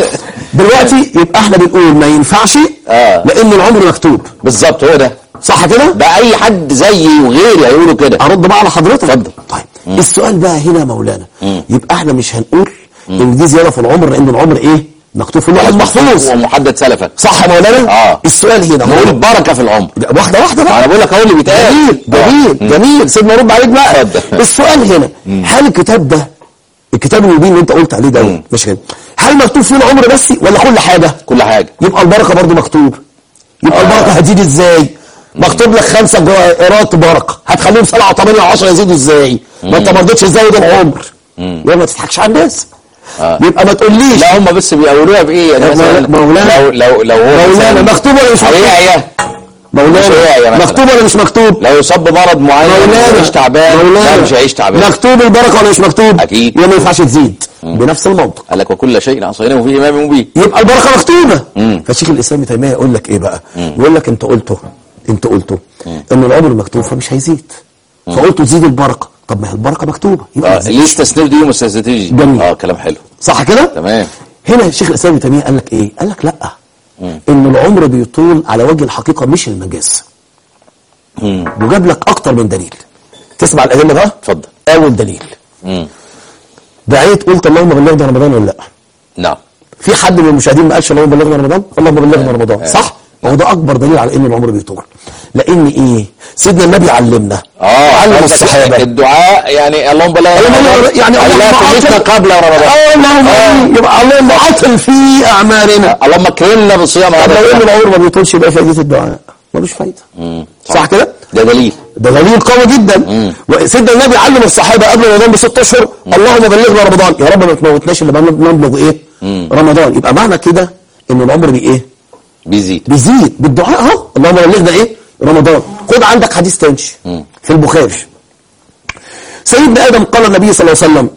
دلوقتي يبقى احنا بنقول ما ينفعش آه. لان العمر مكتوب بالظبط هو ده صح كده ده اي حد زيي وغيري هيقولوا كده ارد بقى على حضرتك اتفضل. طيب السؤال بقى هنا يا مولانا يبقى احنا مش هنقول ان دي زياده في العمر لان العمر ايه مكتوب في اللوح المحفوظ هو محدد سلفا صح يا مولانا آه. السؤال هنا نقول هو بركه في العمر واحده واحده انا بقى بقول لك اهو اللي بيتقال جميل جميل آه. جميل سيبنا نرد عليك بقى اتفضل. السؤال هنا هل الكتاب ده الكتاب المبين اللي انت قلت عليه ده مش كده هل مكتوب فيه العمر بس ولا كل حاجه كل حاجه يبقى البركه برضو مكتوب يبقى آه. البركه هتزيد ازاي مكتوب لك خمسه جرائرات بركه هتخليهم سبعه وثمانيه وعشره يزيدوا ازاي ما انت ما رضيتش تزود العمر يبقى ما تضحكش على الناس آه. يبقى ما تقوليش لا هم بس بيقولوها بايه يعني يا مثلا مولانا- لو لو لو هو مولانا مثلاً مكتوب ولا مش مكتوب هيعيا مش هيعيا مولانا مثلاً. مكتوب ولا مش مكتوب لو يصاب بمرض معين مولانا يعيش تعبان مولانا لا مش هيعيش تعبان مكتوب البركه ولا مش مكتوب أكيد. يبقى ما ينفعش تزيد بنفس المنطق قال لك وكل شيء اعصيناه في امام مبين يبقى البركه مكتوبه مم. فشيخ الاسلام ابن تيميه يقول لك ايه بقى يقول لك انت قلته انت قلته ان العمر مكتوب فمش هيزيد فقلت تزيد البركه طب ما هي البركه مكتوبه يبقى اه ما تزيدش. ليه استثناء دي وما استثنتيش جميل. اه كلام حلو صح كده تمام هنا شيخ الاسلام ابن تيميه قال لك ايه قال لك لا ان العمر بيطول على وجه الحقيقه مش المجاز مم. وجاب لك اكتر من دليل تسمع الادله بقى اتفضل اول دليل مم. دعيت قلت اللهم بلغنا رمضان ولا لا نعم في حد من المشاهدين ما قالش اللهم بلغنا رمضان اللهم بلغنا رمضان آه. صح ما هو ده اكبر دليل على ان العمر بيطول لان ايه سيدنا النبي علمنا اه علم قصدك الصحابه الدعاء يعني اللهم بلغ اللهم رمضان. يعني أي لا اللهم تمتنا عطل- قبل رمضان اه اللهم آمين. يبقى اللهم عطل في اعمالنا اللهم اكرمنا بصيام طب هذا لو ان الشهر. العمر ما بيطولش يبقى فائده الدعاء ملوش فايده مم. صح كده ده دليل ده دليل قوي جدا وسيدنا النبي علم الصحابه قبل رمضان بست اشهر اللهم بلغنا رمضان يا رب ما تموتناش الا لما نبلغ ايه رمضان يبقى معنى كده ان العمر بي ايه بيزيد بيزيد بالدعاء اهو اللهم بلغنا ايه رمضان خد عندك حديث تاني في البخاري سيدنا ادم قال النبي صلى الله عليه وسلم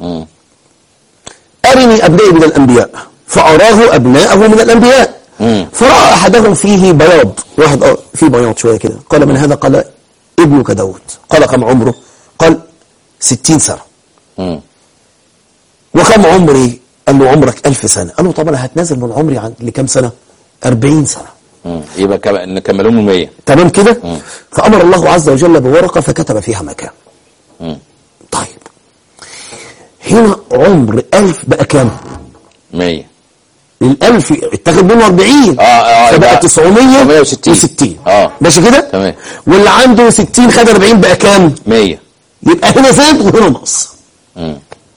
ارني ابنائي من الانبياء فاراه ابناءه من الانبياء فراى احدهم فيه بياض واحد اه فيه بياض شويه كده قال من هذا قال ابنك داود قال كم عمره قال ستين سنه مم. وكم عمري قال له عمرك ألف سنة قال له طب أنا هتنازل من عمري عن لكم سنة أربعين سنة مم. يبقى كم- نكملهم 100 تمام كده فأمر الله عز وجل بورقة فكتب فيها مكان مم. طيب هنا عمر ألف بقى كام 100 الألف اتخذ منه 40 آه، آه، فبقى يبقى 960 960. آه. ماشي كده تمام. واللي عنده 60 خد 40 بقى كام 100 يبقى هنا زاد وهنا نقص مم.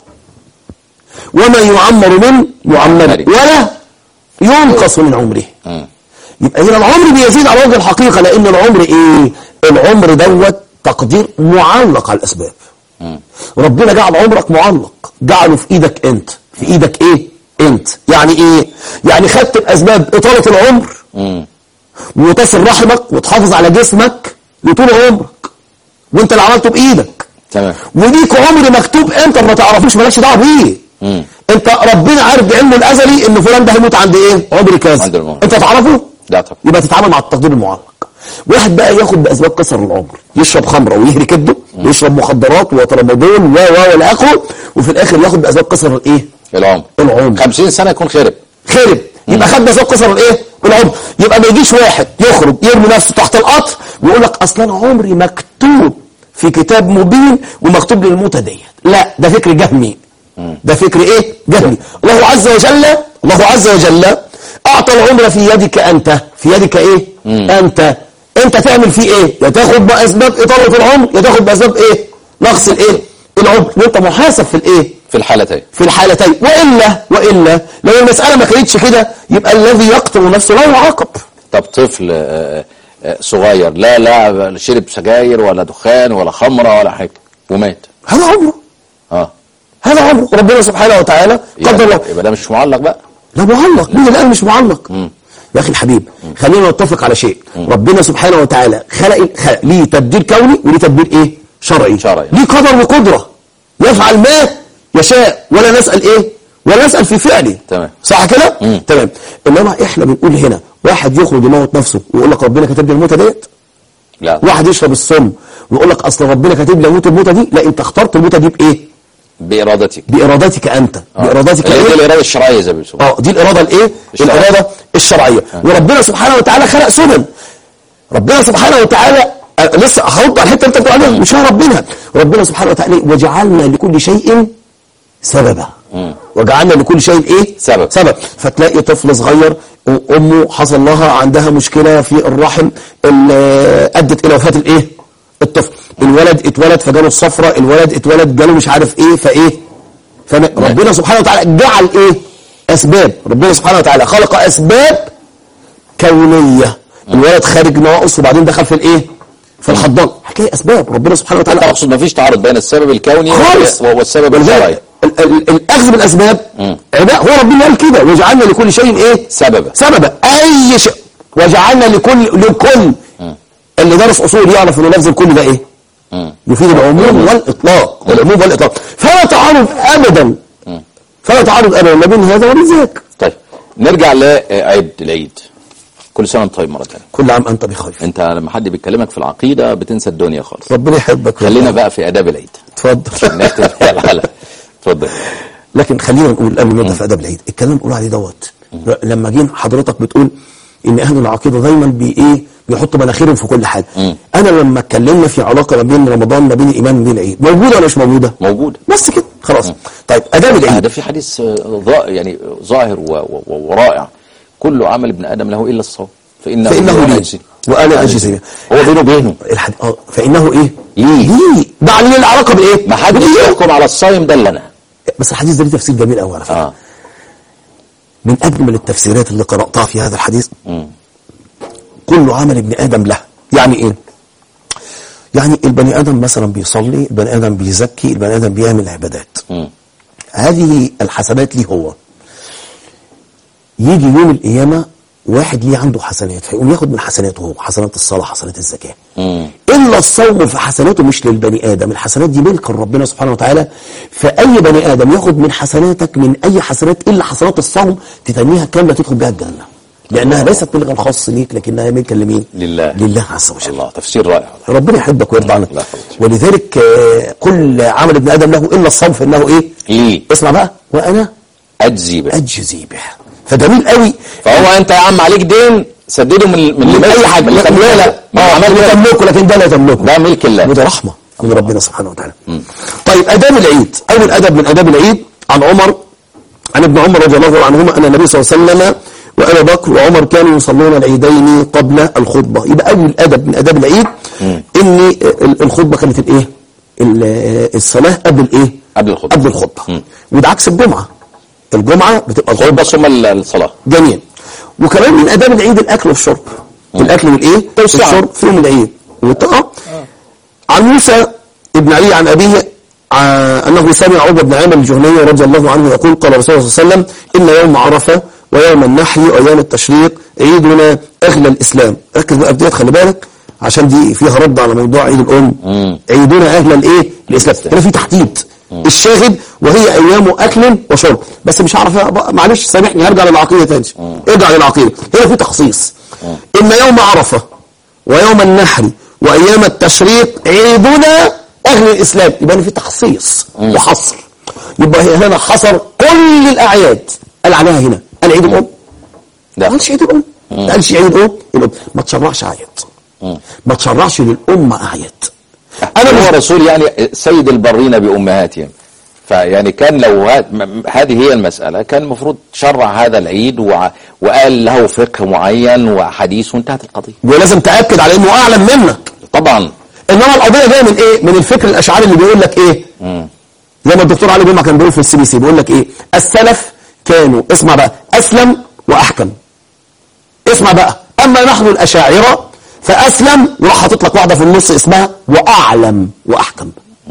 وما يعمر من معمر معمر. ولا ينقص من عمره مم. يبقى هنا العمر بيزيد على وجه الحقيقة لأن العمر إيه العمر دوت تقدير معلق على الأسباب ربنا جعل عمرك معلق جعله في إيدك أنت في إيدك إيه أنت يعني إيه يعني خدت بأسباب إطالة العمر مم. وتصل رحمك وتحافظ على جسمك لطول عمرك وانت اللي عملته بإيدك تمام وليك عمر مكتوب انت ما تعرفوش مالكش دعوه بيه مم. انت ربنا عارف بعلمه الازلي ان فلان ده هيموت عند ايه عمر كذا عند الموت. انت تعرفه لا طبعا يبقى تتعامل مع التقدير المعلق واحد بقى ياخد باسباب قصر العمر يشرب خمره ويهري كبده ويشرب مخدرات وترامادول و و الى اخره وفي الاخر ياخد باسباب قصر الايه العمر العمر 50 سنة يكون خرب خرب يبقى خد باسباب قصر الايه العمر يبقى ما يجيش واحد يخرج يرمي نفسه تحت القطر ويقول لك اصلا أنا عمري مكتوب في كتاب مبين ومكتوب للموتى ديت لا ده فكر جهمي ده فكر ايه جهمي الله عز وجل الله عز وجل اعطى العمر في يدك انت في يدك ايه انت انت تعمل فيه ايه يا تاخد باسباب اطاله العمر يا تاخد باسباب ايه نقص الايه العمر وانت محاسب في الايه في الحالتين في الحالتين وإلا وإلا لو المسألة ما كانتش كده يبقى الذي يقتل نفسه لا يعاقب طب طفل آه، آه، صغير لا لا شرب سجاير ولا دخان ولا خمرة ولا حاجة ومات هذا عمره اه هذا عمره ربنا سبحانه وتعالى قدر يبقى, له يبقى ده مش معلق بقى لا معلق مين اللي قال مش معلق يا أخي الحبيب خلينا نتفق على شيء ربنا سبحانه وتعالى خلق خلق ليه تدبير كوني وليه تدبير إيه شرعي شرعي. ليه قدر وقدرة يفعل ما يشاء ولا نسأل إيه ولا نسأل في فعله تمام. صح كده مم. تمام انما احنا بنقول هنا واحد يخرج يموت نفسه ويقول لك ربنا كاتب لي الموتة ديت لا واحد يشرب السم ويقول لك اصل ربنا كاتب لي اموت الموتة دي لا انت اخترت الموتة دي بايه بإرادتك بارادتك انت آه. بارادتك اللي هي ايه الإرادة الشرعية زي ما بيسموها اه دي الاراده الايه الشرعية. الاراده الشرعيه وربنا سبحانه وتعالى خلق سنن ربنا سبحانه وتعالى آه، لسه هرد على الحته اللي انت بتقول عليها مش هو ربنا ربنا سبحانه وتعالى وجعلنا لكل شيء سببا وجعلنا لكل شيء ايه سبب. سبب فتلاقي طفل صغير امه حصل لها عندها مشكله في الرحم اللي ادت الى وفاه الايه الطفل الولد اتولد فجاله الصفرة الولد اتولد جاله مش عارف ايه فايه فربنا سبحانه وتعالى جعل ايه اسباب ربنا سبحانه وتعالى خلق اسباب كونيه الولد خارج ناقص وبعدين دخل في الايه في الحضان هتلاقي اسباب ربنا سبحانه انت وتعالى اقصد ما فيش تعارض بين السبب الكوني خالص والسبب الشرعي ولذلك ال- ال- الاخذ بالاسباب عباء هو ربنا قال كده وجعلنا لكل شيء ايه سببا سببا اي شيء وجعلنا لكل لكل اللي درس اصول يعرف ان لفظ الكل ده ايه يفيد العموم والاطلاق والعموم والاطلاق فلا تعارض ابدا فلا تعارض ابدا ما بين هذا وبين ذاك طيب نرجع لعيد العيد كل سنة وانت طيب مرة تانية كل عام انت بخير انت لما حد بيكلمك في العقيدة بتنسى الدنيا خالص ربنا يحبك خلينا بقى في آداب العيد اتفضل نختم فيها الحلقة اتفضل لكن خلينا نقول قبل ما نبدا في ادب العيد الكلام اللي بنقول عليه دوت لما جينا حضرتك بتقول ان اهل العقيده دايما بي ايه بيحطوا مناخيرهم في كل حاجه مم. انا لما اتكلمنا في علاقه ما بين رمضان ما بين الايمان ما بين العيد موجوده ولا مش موجوده موجودة بس كده خلاص طيب اداب العيد هذا في حديث آه، ظا- يعني ظاهر و- و- و- ورائع كل عمل ابن ادم له الا الصوم فانه فانه لي لي أجزي. وانا اجزي به. هو بينه وبينه الحد... اه فانه ايه ليه ليه ده عليه العلاقه بالايه ما حدش بالإيه؟ يحكم على الصايم ده الا انا بس الحديث ده ليه تفسير جميل قوي على فكره اه من اجمل التفسيرات اللي قراتها في هذا الحديث مم. كل عمل ابن ادم له يعني ايه يعني البني ادم مثلا بيصلي البني ادم بيزكي البني ادم بيعمل عبادات مم. هذه الحسنات ليه هو يجي يوم القيامه واحد ليه عنده حسنات فيقوم ياخد من حسناته هو حسنات الصلاه حسنات الزكاه مم. الا الصوم في حسناته مش للبني ادم الحسنات دي ملك ربنا سبحانه وتعالى فاي بني ادم ياخد من حسناتك من اي حسنات الا حسنات الصوم تتنيها كامله تدخل بها الجنه لانها ليست ملكا خاص ليك لكنها ملكا لمين لله. لله عز وجل الله تفسير رائع ربنا يحبك ويرضى عنك لا خلاص. ولذلك آه، كل عمل ابن ادم له الا الصوم فانه ايه ليه اسمع بقى وانا اجزي به اجزي به فجميل قوي فهو انت يا عم عليك دين سدده من من من اي حاجه من لا لا لا ما اه عمل لا تملكه لكن ده لا تملكه ده ملك الله وده رحمه من ربنا سبحانه وتعالى طيب اداب العيد اول ادب من اداب العيد عن عمر عن ابن عمر رضي الله عنهما ان النبي صلى الله عليه وسلم وابا بكر وعمر كانوا يصلون العيدين قبل الخطبه يبقى اول ادب من اداب العيد ان ال- الخطبه كانت الايه ال- الصلاه قبل الايه قبل الخطبة. قبل الخطبه مم. وده عكس الجمعه الجمعه بتبقى الخطبه خطبة ثم ال- الصلاة جميل وكمان من اداب العيد الاكل والشرب الاكل والايه توسعة. والشرب في يوم العيد والطاعه عن موسى ابن علي عن ابيه ع- انه سمع عقبه بن عامر الجهني رضي الله عنه يقول قال رسول الله صلى الله عليه وسلم ان يوم عرفه ويوم النحر وايام التشريق عيدنا اغلى الاسلام ركز بقى في ديت خلي بالك عشان دي فيها رد على موضوع عيد الام مم. عيدنا اهل الايه الاسلام هنا في تحديد الشاهد وهي ايام اكل وشرب بس مش هعرف بقى- معلش سامحني هرجع للعقيده تاني ارجع للعقيده هنا في تخصيص ان يوم عرفه ويوم النحر وايام التشريق عيدنا اهل الاسلام يبقى هنا في تخصيص وحصر يبقى هي هنا حصر كل الاعياد قال عليها هنا قال عيد الام ما ده قالش عيد الام ما قالش عيد الام الام ما تشرعش اعياد ما تشرعش للامه اعياد انا انا هو مش رسول يعني سيد البرين بامهاتهم فيعني كان لو ه- م- هذه هي المسألة كان المفروض شرع هذا العيد وع- وقال له فقه معين وحديث وانتهت القضية ولازم تاكد على انه اعلم منك طبعا انما القضيه جايه من ايه من الفكر الاشعري اللي بيقول لك ايه زي ما الدكتور علي جمعه كان بيقول في السي بي سي بيقول لك ايه السلف كانوا اسمع بقى اسلم واحكم اسمع بقى اما نحن الاشاعره فاسلم وراح حاطط لك واحده في النص اسمها واعلم واحكم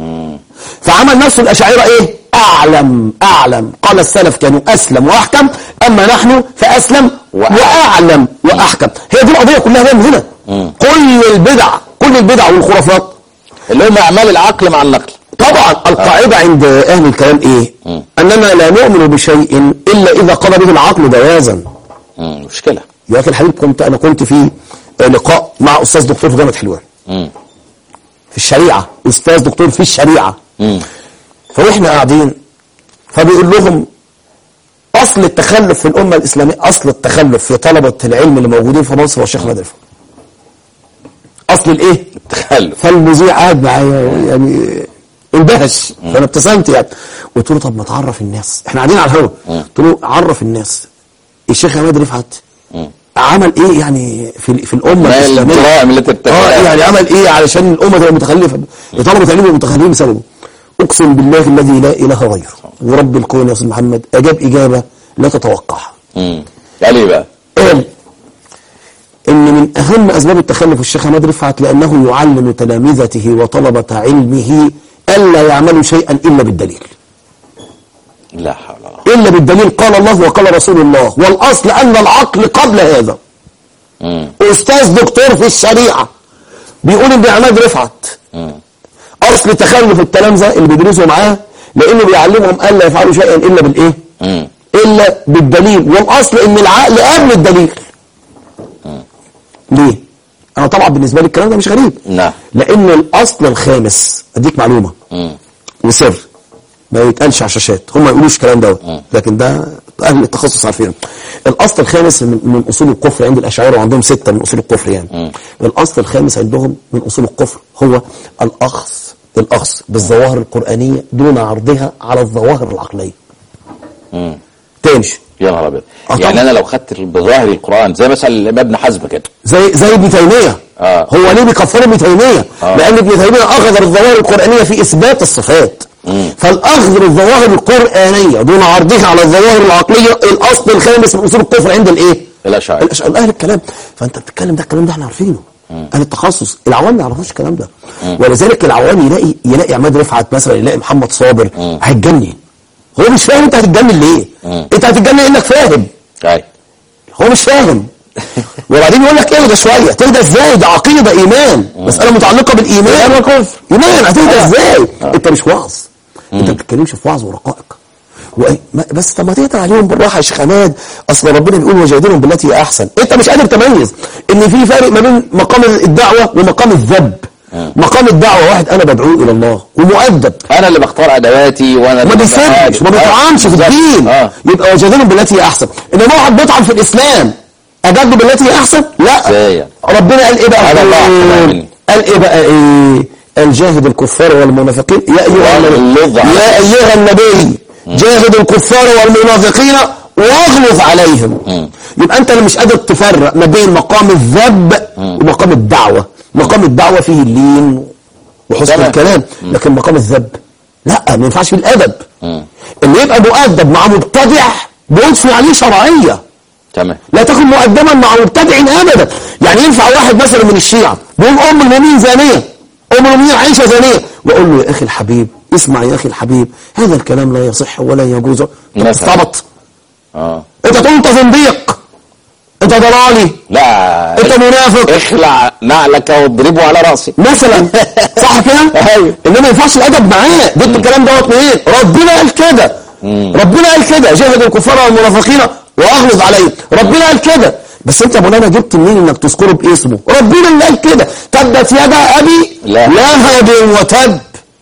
فعمل نفسه الاشاعره ايه اعلم اعلم قال السلف كانوا اسلم واحكم اما نحن فاسلم واعلم واحكم هي دي القضيه كلها بقى من هنا كل البدع كل البدع والخرافات اللي هم اعمال العقل مع النقل طبعا القاعدة عند أهل الكلام إيه أننا لا نؤمن بشيء إلا إذا قضى به العقل جوازا مم، مشكلة يا أخي الحبيب كنت أنا كنت في لقاء مع أستاذ دكتور في جامعة حلوان مم. في الشريعة أستاذ دكتور في الشريعة مم. فإحنا قاعدين فبيقول لهم أصل التخلف في الأمة الإسلامية أصل التخلف في طلبة العلم اللي موجودين في مصر هو الشيخ مدرفة أصل الإيه؟ تخلف فالمذيع قاعد معايا يعني اندهش فانا ابتسمت يعني قلت له طب ما تعرف الناس احنا قاعدين على الهوا قلت له عرف الناس الشيخ عماد رفعت عمل ايه يعني في في الامه ما الاسلاميه الجرائم اللي اه ترتكبها يعني عمل ايه علشان الامه تبقى متخلفه طلبه العلم يبقوا متخلفين بسببه اقسم بالله الذي لا اله غيره ورب الكون يا استاذ محمد اجاب اجابه لا تتوقعها مم. قال ايه بقى قال ان من اهم اسباب التخلف الشيخ عماد رفعت لانه يعلم تلامذته وطلبه علمه الا يعملوا شيئا الا بالدليل لا حول ولا قوة الا بالدليل قال الله وقال رسول الله والاصل ان العقل قبل هذا مم. استاذ دكتور في الشريعه بيقول ابن عماد رفعت مم. اصل تخلف التلامذه اللي بيدرسوا معاه لانه بيعلمهم الا يفعلوا شيئا الا بالايه مم. الا بالدليل والاصل ان العقل قبل الدليل ليه انا طبعا بالنسبه لي الكلام ده مش غريب نعم لان الاصل الخامس اديك معلومه مم. وسر ما يتقالش على الشاشات هم ما يقولوش الكلام دوت لكن ده اهل التخصص عارفينه الاصل الخامس من, من اصول الكفر عند الاشاعره وعندهم سته من اصول الكفر يعني الاصل الخامس عندهم من اصول الكفر هو الاخذ الاخذ بالظواهر القرانيه دون عرضها على الظواهر العقليه مم. تاني يا نهار ابيض آه يعني طبعا. انا لو خدت بظاهر القران زي مثلا الامام ابن حزم كده زي زي ابن تيميه آه. هو ليه بيكفروا ابن تيميه آه. لان ابن تيميه اخذ الظواهر القرانيه في اثبات الصفات فالاخذ بالظواهر القرانيه دون عرضها على الظواهر العقليه الاصل الخامس من اصول الكفر عند الايه الاشاعره الاشعار اهل الكلام فانت بتتكلم ده الكلام ده احنا عارفينه اهل التخصص العوام ما يعرفوش الكلام ده ولذلك العوام يلاقي يلاقي عماد رفعت مثلا يلاقي محمد صابر هيتجنن هو مش فاهم انت هتتجنن ليه انت هتتجنن انك فاهم اي هو مش فاهم وبعدين يقول لك اهدى شويه تهدى ازاي ده عقيده ايمان مساله متعلقه بالايمان وكفر ايمان هتهدى ازاي انت مش وعظ انت ما بتتكلمش في وعظ ورقائق وأي- ما- بس طب ما تهدى عليهم بالراحه يا شيخ عماد اصل ربنا بيقول وجادلهم بالتي هي احسن انت مش قادر تميز ان في فرق ما بين مقام الدعوه ومقام الذب مقام الدعوه واحد انا بدعو الى الله ومؤدب انا اللي بختار ادواتي وانا ما اللي بيسبش ما بحاجة. بيطعنش في بالظبط. الدين اه يبقى وجادلهم بالتي هي احسن انما واحد بيطعن في الاسلام اجد بالتي هي احسن لا ازاي يعني؟ ربنا قال ايه بقى هذا ضعف تماماً. قال ايه بقى ايه الجاهد الكفار والمنافقين يا ايها النبي واغلظ عليهم. يا ايها النبي جاهد الكفار والمنافقين واغلظ عليهم يبقى انت اللي مش قادر تفرق ما بين مقام الذب ومقام الدعوه مقام الدعوه فيه اللين وحسن تمام. الكلام لكن مقام الذب لا ما ينفعش فيه الادب اللي يبقى مؤدب مع مبتدع بيضفي عليه شرعيه تمام لا تكن مؤدبا مع مبتدع ابدا يعني ينفع واحد مثلا من الشيعة بيقول ام المؤمنين زانيه ام المؤمنين عائشه زانيه واقول له يا اخي الحبيب اسمع يا اخي الحبيب هذا الكلام لا يصح ولا يجوز انت مثلا. بتستعبط اه انت تقول انت زنديق انت ضلالي لا انت منافق اخلع نعلك واضربه على راسي مثلا صح كده ايوه. انما ما ينفعش الادب معاه ضد الكلام دوت منين ربنا قال كده ربنا قال كده جاهد الكفار والمنافقين واغلظ عليهم ربنا قال كده بس انت يا مولانا جبت منين انك تذكره باسمه ربنا اللي قال كده تبت يدا ابي لا. لهب وتب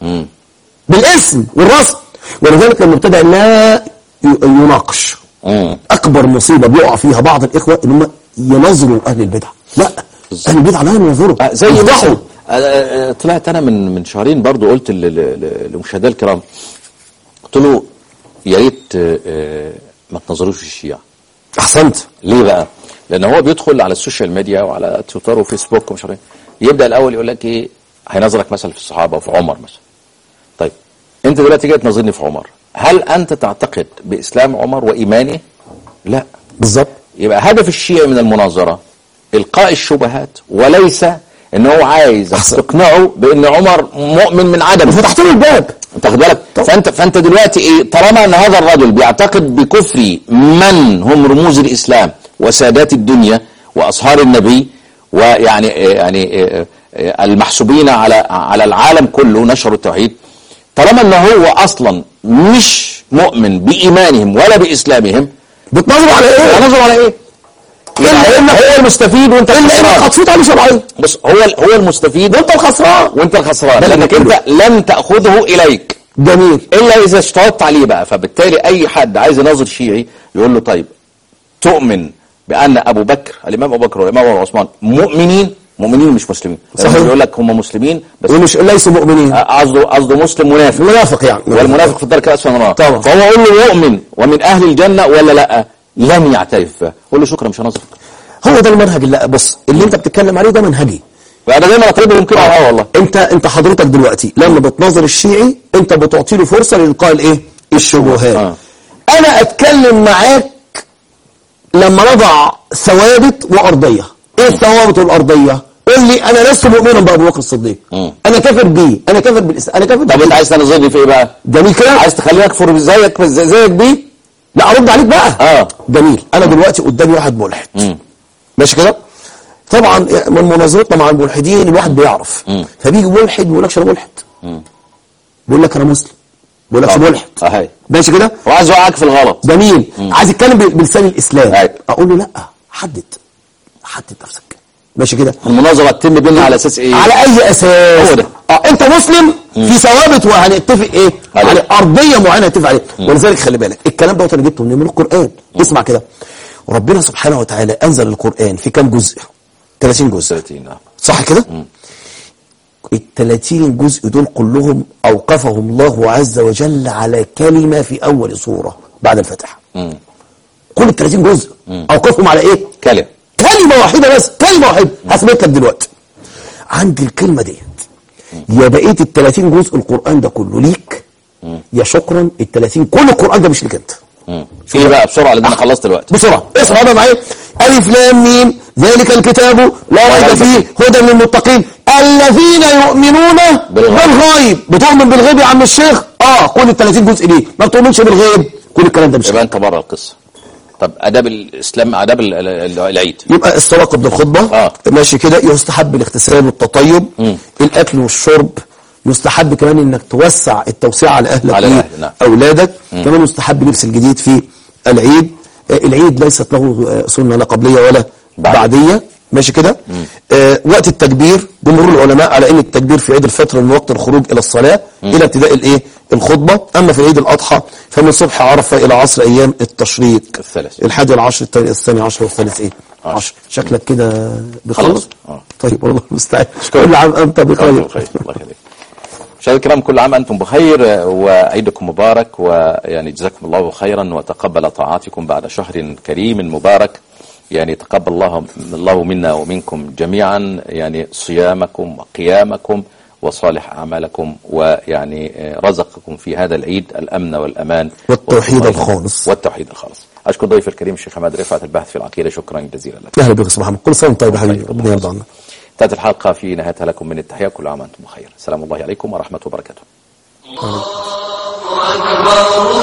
بالاسم والرسم ولذلك المبتدع لا ي- يناقش مم. اكبر مصيبه بيقع فيها بعض الاخوه ان هم ينظروا اهل البدع لا اهل البدع لا ينظروا آه، زي يفضحوا. مثلا آه، آه، طلعت انا من من شهرين برضو قلت ل- ل- ل- لمشاهدي الكرام قلت له يا ريت آه، آه، ما تنظروش الشيعة احسنت ليه بقى؟ لان هو بيدخل على السوشيال ميديا وعلى تويتر وفيسبوك ومش عارف إيه. يبدا الاول يقول لك ايه هينظرك مثلا في الصحابه وفي عمر مثلا طيب انت دلوقتي جاي تنظرني في عمر هل انت تعتقد باسلام عمر وايمانه؟ لا بالظبط يبقى هدف الشيعي من المناظرة إلقاء الشبهات وليس ان هو عايز أحسن. تقنعه بان عمر مؤمن من عدم فتحت له الباب انت خد بالك فانت فانت دلوقتي ايه طالما ان هذا الرجل بيعتقد بكفر من هم رموز الاسلام وسادات الدنيا واصهار النبي ويعني إيه يعني إيه إيه المحسوبين على على العالم كله نشروا التوحيد طالما ان هو اصلا مش مؤمن بايمانهم ولا باسلامهم بتنظروا على ايه؟ هنظر على ايه؟ الا انك هو المستفيد وانت الا انك الخسران هتصوت عليه شرعيا بص هو هو المستفيد وانت الخسران وانت الخسران ده اللي لانك بقوله. انت لم تاخذه اليك جميل الا اذا اشترطت عليه بقى فبالتالي اي حد عايز يناظر شيعي يقول له طيب تؤمن بان ابو بكر الامام ابو بكر والامام ابو عثمان مؤمنين مؤمنين مش مسلمين صحيح. يقول لك هم مسلمين بس ومش ليسوا مؤمنين قصده قصده مسلم منافق منافق يعني والمنافق في الدرك الاسفل من النار طبعا. فهو يقول له يؤمن ومن اهل الجنه ولا لا لم يعترف به قول له شكرا مش هنظرك هو ده المنهج اللي بص اللي انت بتتكلم عليه ده منهجي وانا دايما اطلبهم كده على الهوا والله انت انت حضرتك دلوقتي لما بتناظر الشيعي انت بتعطي له فرصه لالقاء الايه الشبهات آه. انا اتكلم معاك لما نضع ثوابت وارضيه ايه الثوابت والارضيه قول لي انا لست مؤمنا بابو بكر الصديق مم. انا كافر بيه انا كافر بالاسلام انا كافر طب انت بالدين. عايز تنظرني في ايه بقى جميل كده عايز تخليني اكفر زيك زي- زيك بيه لا ارد عليك بقى اه جميل انا دلوقتي قدامي واحد ملحد مم. ماشي كده طبعا من مناظرتنا مع الملحدين الواحد بيعرف مم. فبيجي ملحد ما يقولكش انا ملحد بيقول لك انا مسلم بيقول لك آه. ملحد اهي ماشي كده وعايز اوقعك في الغلط جميل عايز يتكلم ب- بلسان الاسلام أيوة. اقول له لا حدد حدد نفسك ماشي كده المناظره تتم بينا على اساس ايه على اي اساس هو ده. اه انت مسلم في ثوابت وهنتفق ايه عليه. على ارضيه معينه نتفق عليها ولذلك خلي بالك الكلام دوت انا جبته منين؟ من القران اسمع كده ربنا سبحانه وتعالى انزل القران في كام جزء 30 جزء 30 نعم صح كده ال 30 جزء دول كلهم اوقفهم الله عز وجل على كلمه في اول سوره بعد الفاتحه مم. كل ال 30 جزء اوقفهم على ايه كلمة كلمه واحده بس كلمه واحده هثبت لك دلوقتي عندي الكلمه ديت يا بقيه ال 30 جزء القران ده كله ليك يا شكرا ال 30 كل القران ده مش ليك انت مم. ايه بقى بسرعة لان انا خلصت دلوقتي بسرعه اسمع هذا معايا الف لام ميم ذلك الكتاب لا ريب فيه هدى للمتقين الذين يؤمنون بالغيب. بالغيب بتؤمن بالغيب يا عم الشيخ اه كل ال 30 جزء ليه ما بتؤمنش بالغيب كل الكلام ده مش يبقى انت بره القصة طب اداب الاسلام اداب ال- ال- ال- العيد يبقى الصلاة قبل الخطبة آه. ماشي كده يستحب الاغتسال والتطيب مم. الاكل والشرب يستحب كمان انك توسع التوسعة على اهلك على وي- الأهل، نعم. اولادك كمان يستحب لبس الجديد في العيد آه، العيد ليست له آه، سنة لا قبلية ولا بعد. بعدية ماشي كده آه وقت التكبير جمهور العلماء على ان التكبير في عيد الفطر من وقت الخروج الى الصلاة الى ابتداء الايه الخطبة اما في عيد الاضحى فمن صبح عرفة الى عصر ايام التشريق الثالث. الحادي العشر الثاني الثاني عشر والثالث ايه عشر شكلك كده بخلص خلص. آه. طيب والله المستعان أشكرك. كل عام انت بخير الله بخير الله يخليك مشاهدينا الكرام كل عام انتم بخير آه، وعيدكم مبارك ويعني جزاكم الله خيرا وتقبل طاعاتكم بعد شهر كريم مبارك يعني تقبل الله الله منا ومنكم جميعا يعني صيامكم وقيامكم وصالح اعمالكم ويعني آه، رزقكم في هذا العيد الامن والامان والتوحيد والطمأنينة الخالص. والتوحيد الخالص اشكر ضيف الكريم الشيخ حماد رفعت الباحث في العقيده شكرا جزيلا لك اهلا بك يا استاذ محمد كل سنه وانت طيب يا حبيبي ربنا يرضى عنك انتهت الحلقه في نهايتها لكم من التحيه كل عام وانتم بخير سلام الله عليكم ورحمه وبركاته أكبر